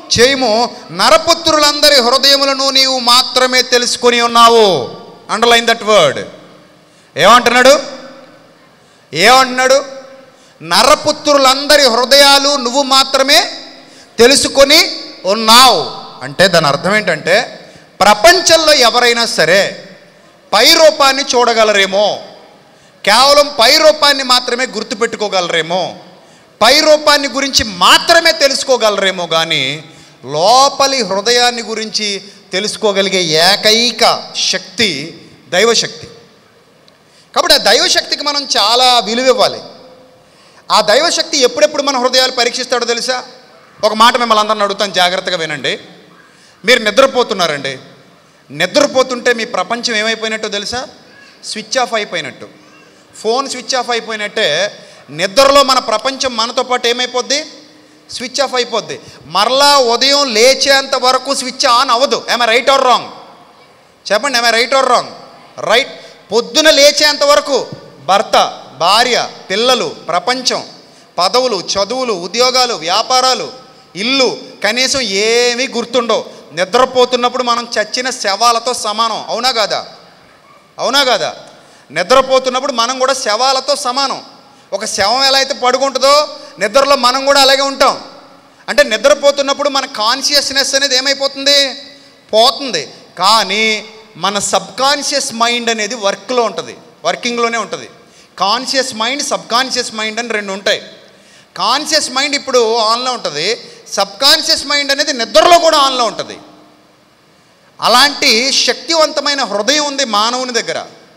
చేయము నరపుత్రులందరి హృదయములను నీవు మాత్రమే తెలుసుకొని ఉన్నావు అండర్లైన్ దట్ వర్డ్ ఏమంటున్నాడు ఏమంటున్నాడు నరపుత్రులందరి హృదయాలు నువ్వు మాత్రమే తెలుసుకొని ఉన్నావు అంటే దాని అర్థం ఏంటంటే ప్రపంచంలో ఎవరైనా సరే పై రూపాన్ని చూడగలరేమో కేవలం పై రూపాన్ని మాత్రమే గుర్తుపెట్టుకోగలరేమో పై రూపాన్ని గురించి మాత్రమే తెలుసుకోగలరేమో కానీ లోపలి హృదయాన్ని గురించి తెలుసుకోగలిగే ఏకైక శక్తి దైవశక్తి కాబట్టి ఆ దైవశక్తికి మనం చాలా విలువ ఇవ్వాలి ఆ దైవశక్తి ఎప్పుడెప్పుడు మన హృదయాలు పరీక్షిస్తాడో తెలుసా ఒక మాట మిమ్మల్ని అందరిని అడుగుతాను జాగ్రత్తగా వినండి మీరు నిద్రపోతున్నారండి నిద్రపోతుంటే మీ ప్రపంచం ఏమైపోయినట్టో తెలుసా స్విచ్ ఆఫ్ అయిపోయినట్టు ఫోన్ స్విచ్ ఆఫ్ అయిపోయినట్టే నిద్రలో మన ప్రపంచం మనతో పాటు ఏమైపోద్ది స్విచ్ ఆఫ్ అయిపోద్ది మరలా ఉదయం లేచేంత వరకు స్విచ్ ఆన్ అవ్వదు ఏమై రైట్ ఆర్ రాంగ్ చెప్పండి ఏమై రైట్ ఆర్ రాంగ్ రైట్ పొద్దున లేచేంత వరకు భర్త భార్య పిల్లలు ప్రపంచం పదవులు చదువులు ఉద్యోగాలు వ్యాపారాలు ఇల్లు కనీసం ఏమీ గుర్తుండవు నిద్రపోతున్నప్పుడు మనం చచ్చిన శవాలతో సమానం అవునా కాదా అవునా కాదా నిద్రపోతున్నప్పుడు మనం కూడా శవాలతో సమానం ఒక శవం ఎలా అయితే పడుకుంటుందో నిద్రలో మనం కూడా అలాగే ఉంటాం అంటే నిద్రపోతున్నప్పుడు మన కాన్షియస్నెస్ అనేది ఏమైపోతుంది పోతుంది కానీ మన సబ్ కాన్షియస్ మైండ్ అనేది వర్క్లో ఉంటుంది వర్కింగ్లోనే ఉంటుంది conscious mind subconscious mind అని రెండు ఉంటాయి కాన్షియస్ మైండ్ ఇప్పుడు ఆన్లో ఉంటుంది సబ్ కాన్షియస్ మైండ్ అనేది నిద్రలో కూడా ఆన్లో ఉంటుంది అలాంటి శక్తివంతమైన హృదయం ఉంది మానవుని దగ్గర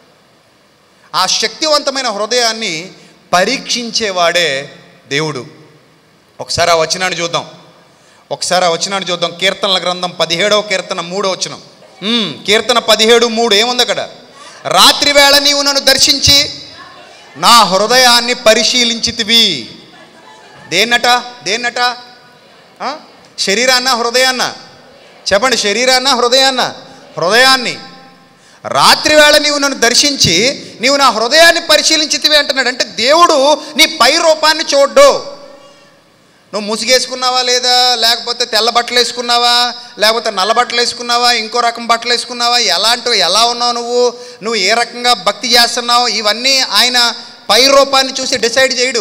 ఆ శక్తివంతమైన హృదయాన్ని పరీక్షించేవాడే దేవుడు ఒకసారి ఆ వచనాన్ని చూద్దాం ఒకసారి ఆ వచనాన్ని చూద్దాం కీర్తనల గ్రంథం పదిహేడవ కీర్తన మూడో వచనం ఉమ్, కీర్తన పదిహేడు మూడు ఏముంది అక్కడ రాత్రి వేళ నీవు నన్ను దర్శించి నా హృదయాన్ని పరిశీలించితివి దేన్నట దేన్నట ఆ? శరీరాన్న హృదయాన్న చెప్పండి శరీరాన్న హృదయాన్న హృదయాన్ని రాత్రి వేళ నీవు నన్ను దర్శించి నీవు నా హృదయాన్ని పరిశీలించితివి అంటున్నాడు అంటే దేవుడు నీ పై రూపాన్ని చూడ్డు నువ్వు ముసుగేసుకున్నావా లేదా లేకపోతే తెల్ల బట్టలు వేసుకున్నావా లేకపోతే నల్ల బట్టలు వేసుకున్నావా ఇంకో రకం బట్టలు వేసుకున్నావా ఎలాంటి ఎలా ఉన్నావు నువ్వు నువ్వు ఏ రకంగా భక్తి చేస్తున్నావు ఇవన్నీ ఆయన పై రూపాన్ని చూసి డిసైడ్ చేయడు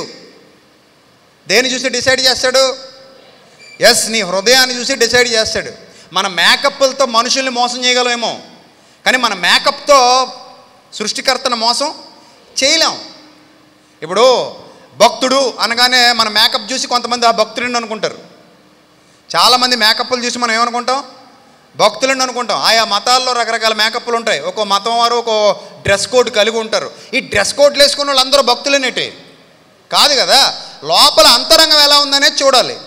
దేని చూసి డిసైడ్ చేస్తాడు ఎస్ నీ హృదయాన్ని చూసి డిసైడ్ చేస్తాడు మన మేకప్లతో మనుషుల్ని మోసం చేయగలమేమో కానీ మన మేకప్తో సృష్టికర్తను మోసం చేయలేం ఇప్పుడు భక్తుడు అనగానే మన మేకప్ చూసి కొంతమంది ఆ భక్తుడిని అనుకుంటారు చాలామంది మేకప్లు చూసి మనం ఏమనుకుంటాం భక్తులని అనుకుంటాం ఆయా మతాల్లో రకరకాల మేకప్లు ఉంటాయి ఒక్కో మతం వారు ఒక డ్రెస్ కోడ్ కలిగి ఉంటారు ఈ డ్రెస్ కోడ్లు వేసుకున్న వాళ్ళందరూ భక్తులనేటి కాదు కదా లోపల అంతరంగం ఎలా ఉందనేది చూడాలి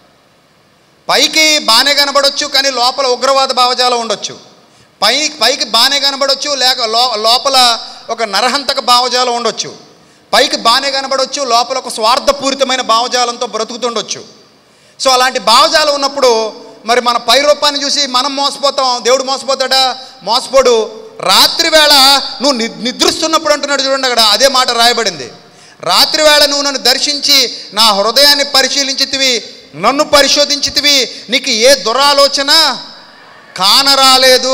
పైకి బాగానే కనబడొచ్చు కానీ లోపల ఉగ్రవాద భావజాలం ఉండొచ్చు పై పైకి బాగానే కనబడొచ్చు లేక లో లోపల ఒక నరహంతక భావజాలం ఉండొచ్చు పైకి బాగానే కనబడొచ్చు లోపల ఒక స్వార్థపూరితమైన భావజాలంతో బ్రతుకుతుండొచ్చు సో అలాంటి భావజాలం ఉన్నప్పుడు మరి మన పై రూపాన్ని చూసి మనం మోసపోతాం దేవుడు మోసపోతాడా మోసపోడు రాత్రి వేళ నువ్వు ని నిద్రిస్తున్నప్పుడు అంటున్నాడు చూడండి అక్కడ అదే మాట రాయబడింది రాత్రి వేళ నువ్వు నన్ను దర్శించి నా హృదయాన్ని పరిశీలించితివి నన్ను పరిశోధించితివి నీకు ఏ దురాలోచన కానరాలేదు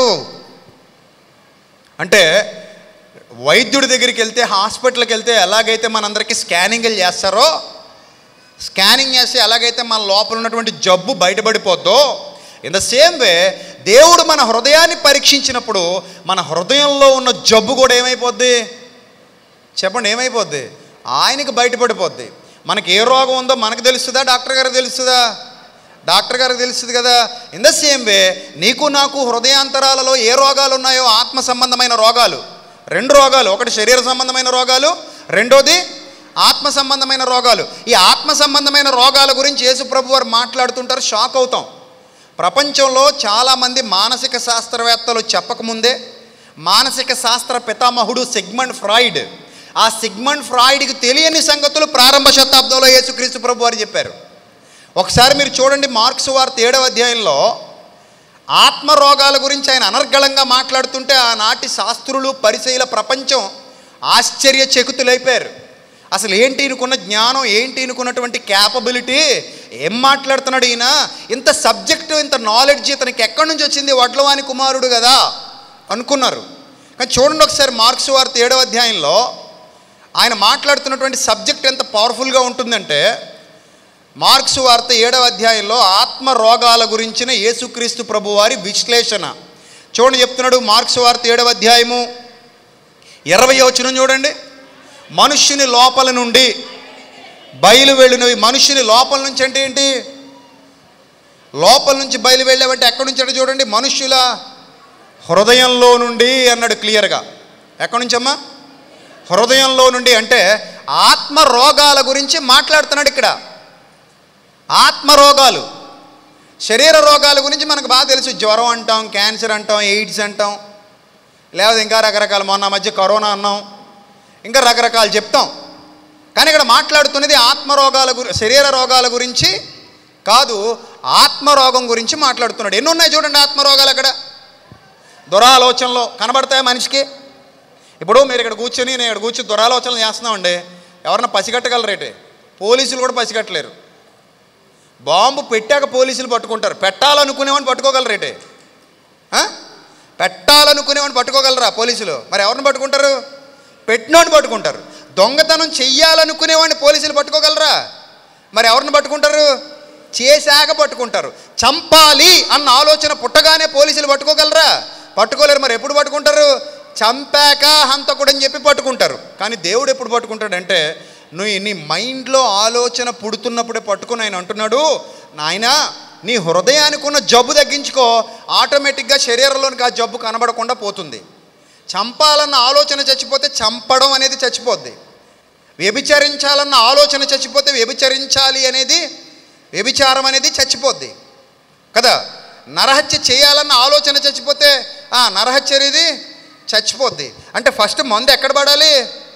అంటే వైద్యుడి దగ్గరికి వెళ్తే హాస్పిటల్కి వెళ్తే ఎలాగైతే మనందరికీ స్కానింగ్లు చేస్తారో స్కానింగ్ చేసి ఎలాగైతే మన లోపల ఉన్నటువంటి జబ్బు బయటపడిపోద్దో ఇన్ ద సేమ్ వే దేవుడు మన హృదయాన్ని పరీక్షించినప్పుడు మన హృదయంలో ఉన్న జబ్బు కూడా ఏమైపోద్ది చెప్పండి ఏమైపోద్ది ఆయనకి బయటపడిపోద్ది మనకి ఏ రోగం ఉందో మనకు తెలుస్తుందా డాక్టర్ గారికి తెలుస్తుందా డాక్టర్ గారికి తెలుస్తుంది కదా ఇన్ ద సేమ్ వే నీకు నాకు హృదయాంతరాలలో ఏ రోగాలు ఉన్నాయో ఆత్మ సంబంధమైన రోగాలు రెండు రోగాలు ఒకటి శరీర సంబంధమైన రోగాలు రెండోది ఆత్మ సంబంధమైన రోగాలు ఈ ఆత్మ సంబంధమైన రోగాల గురించి యేసుప్రభు వారు మాట్లాడుతుంటారు షాక్ అవుతాం ప్రపంచంలో చాలామంది మానసిక శాస్త్రవేత్తలు చెప్పకముందే మానసిక శాస్త్ర పితామహుడు సిగ్మండ్ ఫ్రాయిడ్ ఆ సిగ్మండ్ ఫ్రాయిడ్కి తెలియని సంగతులు ప్రారంభ శతాబ్దంలో యేసుక్రీస్తు ప్రభు వారు చెప్పారు ఒకసారి మీరు చూడండి మార్క్స్ వార్త ఏడవ అధ్యాయంలో ఆత్మ రోగాల గురించి ఆయన అనర్గళంగా మాట్లాడుతుంటే ఆనాటి శాస్త్రులు పరిచయల ప్రపంచం ఆశ్చర్య చెకుతులైపోయారు అసలు ఏంటి ఈయనకున్న జ్ఞానం ఏంటి ఈయనకున్నటువంటి క్యాపబిలిటీ ఏం మాట్లాడుతున్నాడు ఈయన ఇంత సబ్జెక్టు ఇంత నాలెడ్జ్ ఇతనికి ఎక్కడి నుంచి వచ్చింది వడ్లవాని కుమారుడు కదా అనుకున్నారు కానీ చూడండి ఒకసారి మార్క్స్ వార్త ఏడవ అధ్యాయంలో ఆయన మాట్లాడుతున్నటువంటి సబ్జెక్ట్ ఎంత పవర్ఫుల్గా ఉంటుందంటే మార్క్స్ వార్త ఏడవ అధ్యాయంలో ఆత్మ రోగాల గురించిన యేసుక్రీస్తు ప్రభువారి విశ్లేషణ చూడండి చెప్తున్నాడు మార్క్స్ వార్త ఏడవ అధ్యాయము ఇరవై వచనం చూడండి మనుష్యుని లోపల నుండి బయలు వెళ్ళినవి మనుష్యుని లోపల నుంచి అంటే ఏంటి లోపల నుంచి బయలు వెళ్ళావంటే ఎక్కడి నుంచి అంటే చూడండి మనుష్యుల హృదయంలో నుండి అన్నాడు క్లియర్గా ఎక్కడి నుంచమ్మా హృదయంలో నుండి అంటే ఆత్మ రోగాల గురించి మాట్లాడుతున్నాడు ఇక్కడ ఆత్మ రోగాలు శరీర రోగాల గురించి మనకు బాగా తెలుసు జ్వరం అంటాం క్యాన్సర్ అంటాం ఎయిడ్స్ అంటాం లేకపోతే ఇంకా రకరకాల మొన్న మధ్య కరోనా అన్నాం ఇంకా రకరకాలు చెప్తాం కానీ ఇక్కడ మాట్లాడుతున్నది ఆత్మరోగాల గురి శరీర రోగాల గురించి కాదు ఆత్మరోగం గురించి మాట్లాడుతున్నాడు ఎన్ని ఉన్నాయి చూడండి ఆత్మరోగాలు అక్కడ దురాలోచనలో కనబడతాయి మనిషికి ఇప్పుడు మీరు ఇక్కడ కూర్చొని నేను ఇక్కడ కూర్చొని దురాలోచనలు చేస్తున్నామండి ఎవరన్నా పసిగట్టగలరేటే పోలీసులు కూడా పసిగట్టలేరు బాంబు పెట్టాక పోలీసులు పట్టుకుంటారు పెట్టాలనుకునేవాడిని పట్టుకోగలరేటే ఆ? పెట్టాలనుకునేవాడిని పట్టుకోగలరా పోలీసులు మరి ఎవరిని పట్టుకుంటారు పెట్టినోడిని పట్టుకుంటారు దొంగతనం చెయ్యాలనుకునేవాడిని పోలీసులు పట్టుకోగలరా మరి ఎవరిని పట్టుకుంటారు చేశాక పట్టుకుంటారు చంపాలి అన్న ఆలోచన పుట్టగానే పోలీసులు పట్టుకోగలరా పట్టుకోలేరు మరి ఎప్పుడు పట్టుకుంటారు చంపాక హంతకుడని చెప్పి పట్టుకుంటారు కానీ దేవుడు ఎప్పుడు పట్టుకుంటాడంటే నువ్వు నీ మైండ్లో ఆలోచన పుడుతున్నప్పుడే పట్టుకుని ఆయన అంటున్నాడు నాయనా నీ హృదయానికి ఉన్న జబ్బు తగ్గించుకో ఆటోమేటిక్గా శరీరంలోనికి ఆ జబ్బు కనబడకుండా పోతుంది చంపాలన్న ఆలోచన చచ్చిపోతే చంపడం అనేది చచ్చిపోద్ది వ్యభిచరించాలన్న ఆలోచన చచ్చిపోతే వ్యభిచరించాలి అనేది వ్యభిచారం అనేది చచ్చిపోద్ది కదా నరహత్య చేయాలన్న ఆలోచన చచ్చిపోతే ఆ నరహత్య అనేది చచ్చిపోద్ది అంటే ఫస్ట్ మందు ఎక్కడ పడాలి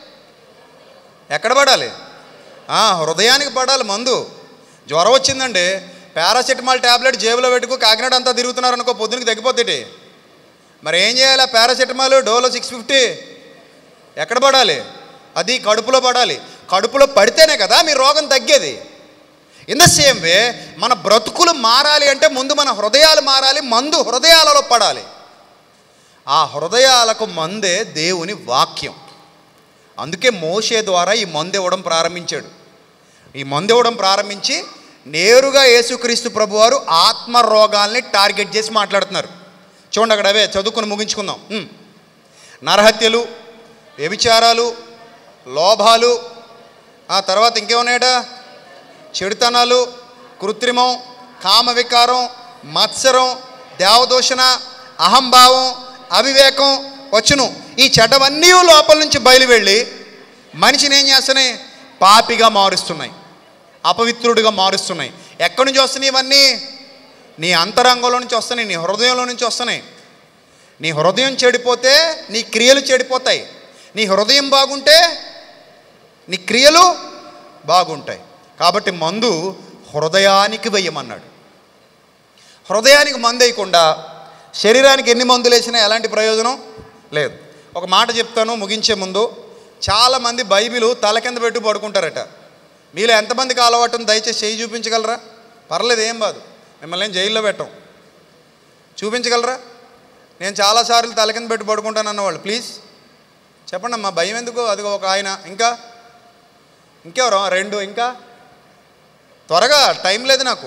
ఎక్కడ పడాలి ఆ, హృదయానికి పడాలి మందు జ్వరం వచ్చిందండి పారాసెటమాల్ ట్యాబ్లెట్ జేబులో పెట్టుకో కాకినాడ అంతా తిరుగుతున్నారు అనుకో పొద్దునకి తగ్గిపోద్ది మరి ఏం చేయాలి ఆ పారాసెటమాల్ డోలో సిక్స్ ఫిఫ్టీ ఎక్కడ పడాలి అది కడుపులో పడాలి కడుపులో పడితేనే కదా మీ రోగం తగ్గేది ఇన్ ద సేమ్ వే మన బ్రతుకులు మారాలి అంటే ముందు మన హృదయాలు మారాలి మందు హృదయాలలో పడాలి ఆ హృదయాలకు మందే దేవుని వాక్యం అందుకే మోషే ద్వారా ఈ మందు ఇవ్వడం ప్రారంభించాడు ఈ మందు ఇవ్వడం ప్రారంభించి నేరుగా యేసుక్రీస్తు ప్రభువారు ఆత్మ రోగాల్ని టార్గెట్ చేసి మాట్లాడుతున్నారు చూడండి అక్కడ అవే చదువుకొని ముగించుకుందాం ఉమ్. నరహత్యలు వ్యభిచారాలు లోభాలు ఆ తర్వాత ఇంకేమున్నాయట చెడుతనాలు కృత్రిమం కామవికారం మత్సరం దేవదూషణ అహంభావం అవివేకం వచ్చును ఈ చెడ్డవన్నీ లోపల నుంచి బయలు వెళ్ళి మనిషిని ఏం చేస్తున్నాయి పాపిగా మారుస్తున్నాయి అపవిత్రుడిగా మారుస్తున్నాయి ఎక్కడి నుంచి వస్తున్నాయి ఇవన్నీ నీ అంతరంగంలో నుంచి వస్తున్నాయి నీ హృదయంలో నుంచి వస్తున్నాయి నీ హృదయం చెడిపోతే నీ క్రియలు చెడిపోతాయి నీ హృదయం బాగుంటే నీ క్రియలు బాగుంటాయి కాబట్టి మందు హృదయానికి వెయ్యమన్నాడు హృదయానికి మందు వేయకుండా శరీరానికి ఎన్ని మందులు వేసినా ఎలాంటి ప్రయోజనం లేదు ఒక మాట చెప్తాను ముగించే ముందు చాలామంది బైబిల్ తల కింద పెట్టి పడుకుంటారట మీలో ఎంతమందికి అలవాటు ఉంది? దయచేసి చేయి చూపించగలరా పర్లేదు ఏం బాదు మిమ్మల్ని ఏం జైల్లో పెట్టం చూపించగలరా నేను చాలాసార్లు తల కింద పెట్టి పడుకుంటాను అన్నవాళ్ళు ప్లీజ్ చెప్పండి అమ్మా భయం ఎందుకు అది ఒక ఆయన ఇంకా ఇంకెవరు రెండు ఇంకా త్వరగా టైం లేదు నాకు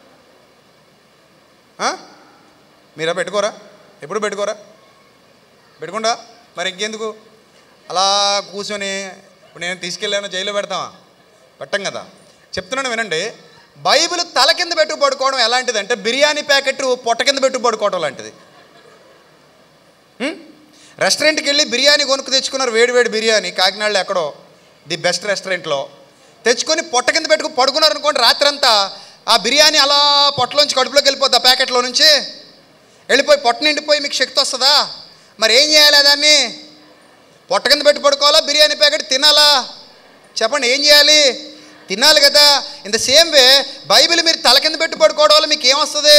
ఆ? మీరా పెట్టుకోరా ఎప్పుడు పెట్టుకోరా పెట్టుకుండా మరి ఇంకెందుకు అలా కూర్చొని ఇప్పుడు నేను తీసుకెళ్ళాను జైల్లో పెడతామా పెట్టం కదా చెప్తున్నాను వినండి బైబిల్ తల కింద పెట్టు పడుకోవడం ఎలాంటిదంటే బిర్యానీ ప్యాకెట్ పొట్ట కింద పెట్టు పడుకోవడం లాంటిది హ్మ్? రెస్టారెంట్కి వెళ్ళి బిర్యానీ కొనుక్కు తెచ్చుకున్నారు వేడి వేడి బిర్యానీ కాకినాడలో ఎక్కడో ది బెస్ట్ రెస్టారెంట్లో తెచ్చుకొని పొట్ట కింద పెట్టుకు పడుకున్నారు అనుకోండి రాత్రంతా ఆ బిర్యానీ అలా పొట్టలోంచి కడుపులోకి వెళ్ళిపోద్ది ఆ ప్యాకెట్లో నుంచి వెళ్ళిపోయి పొట్ట నిండిపోయి మీకు శక్తి వస్తుందా మరి ఏం చేయాలి దాన్ని పొట్ట కింద పెట్టి పడుకోవాలా బిర్యానీ ప్యాకెట్ తినాలా చెప్పండి ఏం చేయాలి తినాలి కదా in the same way Bible మీరు తల కింద పెట్టి పడుకోవడం వల్ల మీకు ఏమొస్తుంది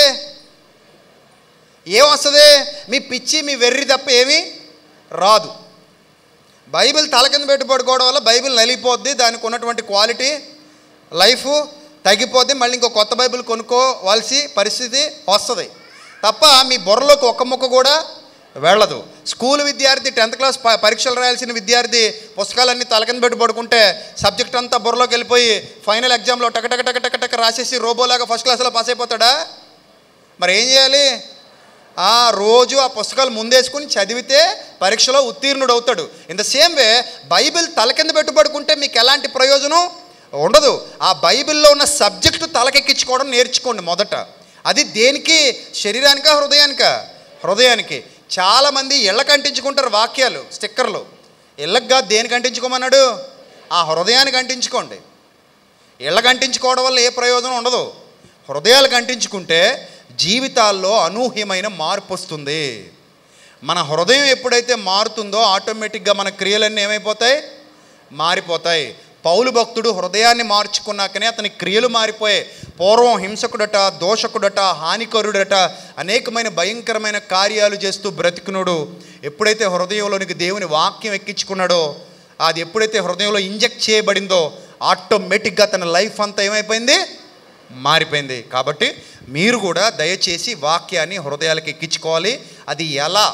ఏమొస్తుంది మీ పిచ్చి మీ వెర్రి తప్ప ఏమీ రాదు బైబిల్ తల కింద పెట్టి పడుకోవడం వల్ల బైబిల్ నలిగిపోద్ది దానికి ఉన్నటువంటి క్వాలిటీ లైఫ్ తగ్గిపోద్ది మళ్ళీ ఇంకో కొత్త బైబిల్ కొనుక్కోవాల్సి పరిస్థితి వస్తుంది తప్ప మీ బుర్రలోకి ఒక్క ముక్క కూడా వెళ్ళదు స్కూల్ విద్యార్థి టెన్త్ క్లాస్ ప- పరీక్షలు రాయాల్సిన విద్యార్థి పుస్తకాలన్నీ తల కింద పెట్టి పడుకుంటే సబ్జెక్ట్ అంతా బుర్రలోకి వెళ్ళిపోయి ఫైనల్ ఎగ్జామ్లో టక టక టక టక టక రాసేసి రోబోలాగా ఫస్ట్ క్లాస్లో పాస్ అయిపోతాడా మరి ఏం చేయాలి ఆ రోజు ఆ పుస్తకాలు ముందేసుకుని చదివితే పరీక్షలో ఉత్తీర్ణుడు అవుతాడు in the same way Bible తల కింద పెట్టుబడుకుంటే మీకు ఎలాంటి ప్రయోజనం ఉండదు ఆ బైబిల్లో ఉన్న సబ్జెక్టు తలకెక్కించుకోవడం నేర్చుకోండి మొదట అది దేనికి శరీరానికా హృదయానికా హృదయానికి చాలామంది ఇళ్ళకి అంటించుకుంటారు వాక్యాలు స్టిక్కర్లు ఇళ్ళకి దేనికి అంటించుకోమన్నాడు ఆ హృదయానికి అంటించుకోండి ఇళ్ళకి అంటించుకోవడం వల్ల ఏ ప్రయోజనం ఉండదు హృదయాలకు అంటించుకుంటే జీవితాల్లో అనూహ్యమైన మార్పు వస్తుంది మన హృదయం ఎప్పుడైతే మారుతుందో ఆటోమేటిక్గా మన క్రియలన్నీ ఏమైపోతాయి మారిపోతాయి పౌలు భక్తుడు హృదయాన్ని మార్చుకున్నాకనే అతని క్రియలు మారిపోయాయి పూర్వం హింసకుడట దోషకుడట హానికరుడట అనేకమైన భయంకరమైన కార్యాలు చేస్తూ బ్రతికునుడు ఎప్పుడైతే హృదయంలోనికి దేవుని వాక్యం ఎక్కించుకున్నాడో అది ఎప్పుడైతే హృదయంలో ఇంజెక్ట్ చేయబడిందో ఆటోమేటిక్గా తన లైఫ్ అంతా ఏమైపోయింది మారిపోయింది కాబట్టి మీరు కూడా దయచేసి వాక్యాన్ని హృదయాలకు ఎక్కించుకోవాలి అది ఎలా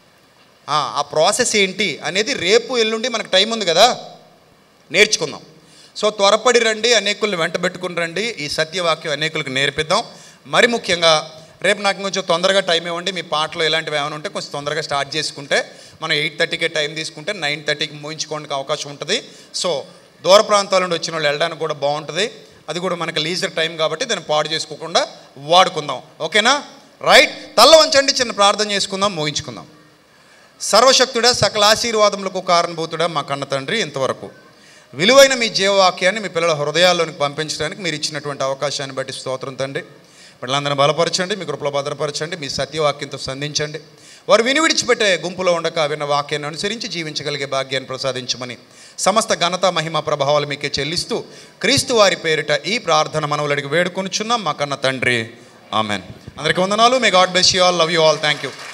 ఆ, ఆ ప్రాసెస్ ఏంటి అనేది రేపు ఎల్లుండి మనకు టైం ఉంది కదా నేర్చుకుందాం సో త్వరపడి రండి అనేకుల్ని వెంట పెట్టుకుని రండి ఈ సత్యవాక్యం అనేకులకు నేర్పిద్దాం మరి ముఖ్యంగా రేపు నాకు కొంచెం తొందరగా టైం ఇవ్వండి మీ పాటలు ఇలాంటివి ఏమైనా ఉంటే కొంచెం తొందరగా స్టార్ట్ చేసుకుంటే మనం ఎయిట్ థర్టీకే టైం తీసుకుంటే నైన్ థర్టీకి ముగించుకోవడానికి అవకాశం ఉంటుంది సో దూర ప్రాంతాల నుండి వచ్చిన వాళ్ళు వెళ్ళడానికి కూడా బాగుంటుంది అది కూడా మనకి లీజర్ టైం కాబట్టి దాన్ని పాడు చేసుకోకుండా వాడుకుందాం ఓకేనా రైట్ తల్ల వంచండి చిన్న ప్రార్థన చేసుకుందాం ముగించుకుందాం సర్వశక్తుడా సకల ఆశీర్వాదములకు కారణభూతుడా మా కన్న తండ్రి ఇంతవరకు విలువైన మీ జీవవాక్యాన్ని మీ పిల్లల హృదయాల్లోనికి పంపించడానికి మీరు ఇచ్చినటువంటి అవకాశాన్ని బట్టి స్తోత్రం తండ్రి పిల్లలందరినీ బలపరచండి మీ కృపలో భద్రపరచండి మీ సత్యవాక్యంతో సంధించండి వారు విని విడిచిపెట్టే గుంపులో ఉండక విన్న వాక్యాన్ని అనుసరించి జీవించగలిగే భాగ్యాన్ని ప్రసాదించమని సమస్త ఘనత మహిమ ప్రభావాలు మీకే చెల్లిస్తూ క్రీస్తు వారి పేరిట ఈ ప్రార్థన మనవులడికి వేడుకొనుచున్నాం మా కన్న తండ్రి ఆమెన్ అందరికీ వందనాలు may God bless you all love you all thank you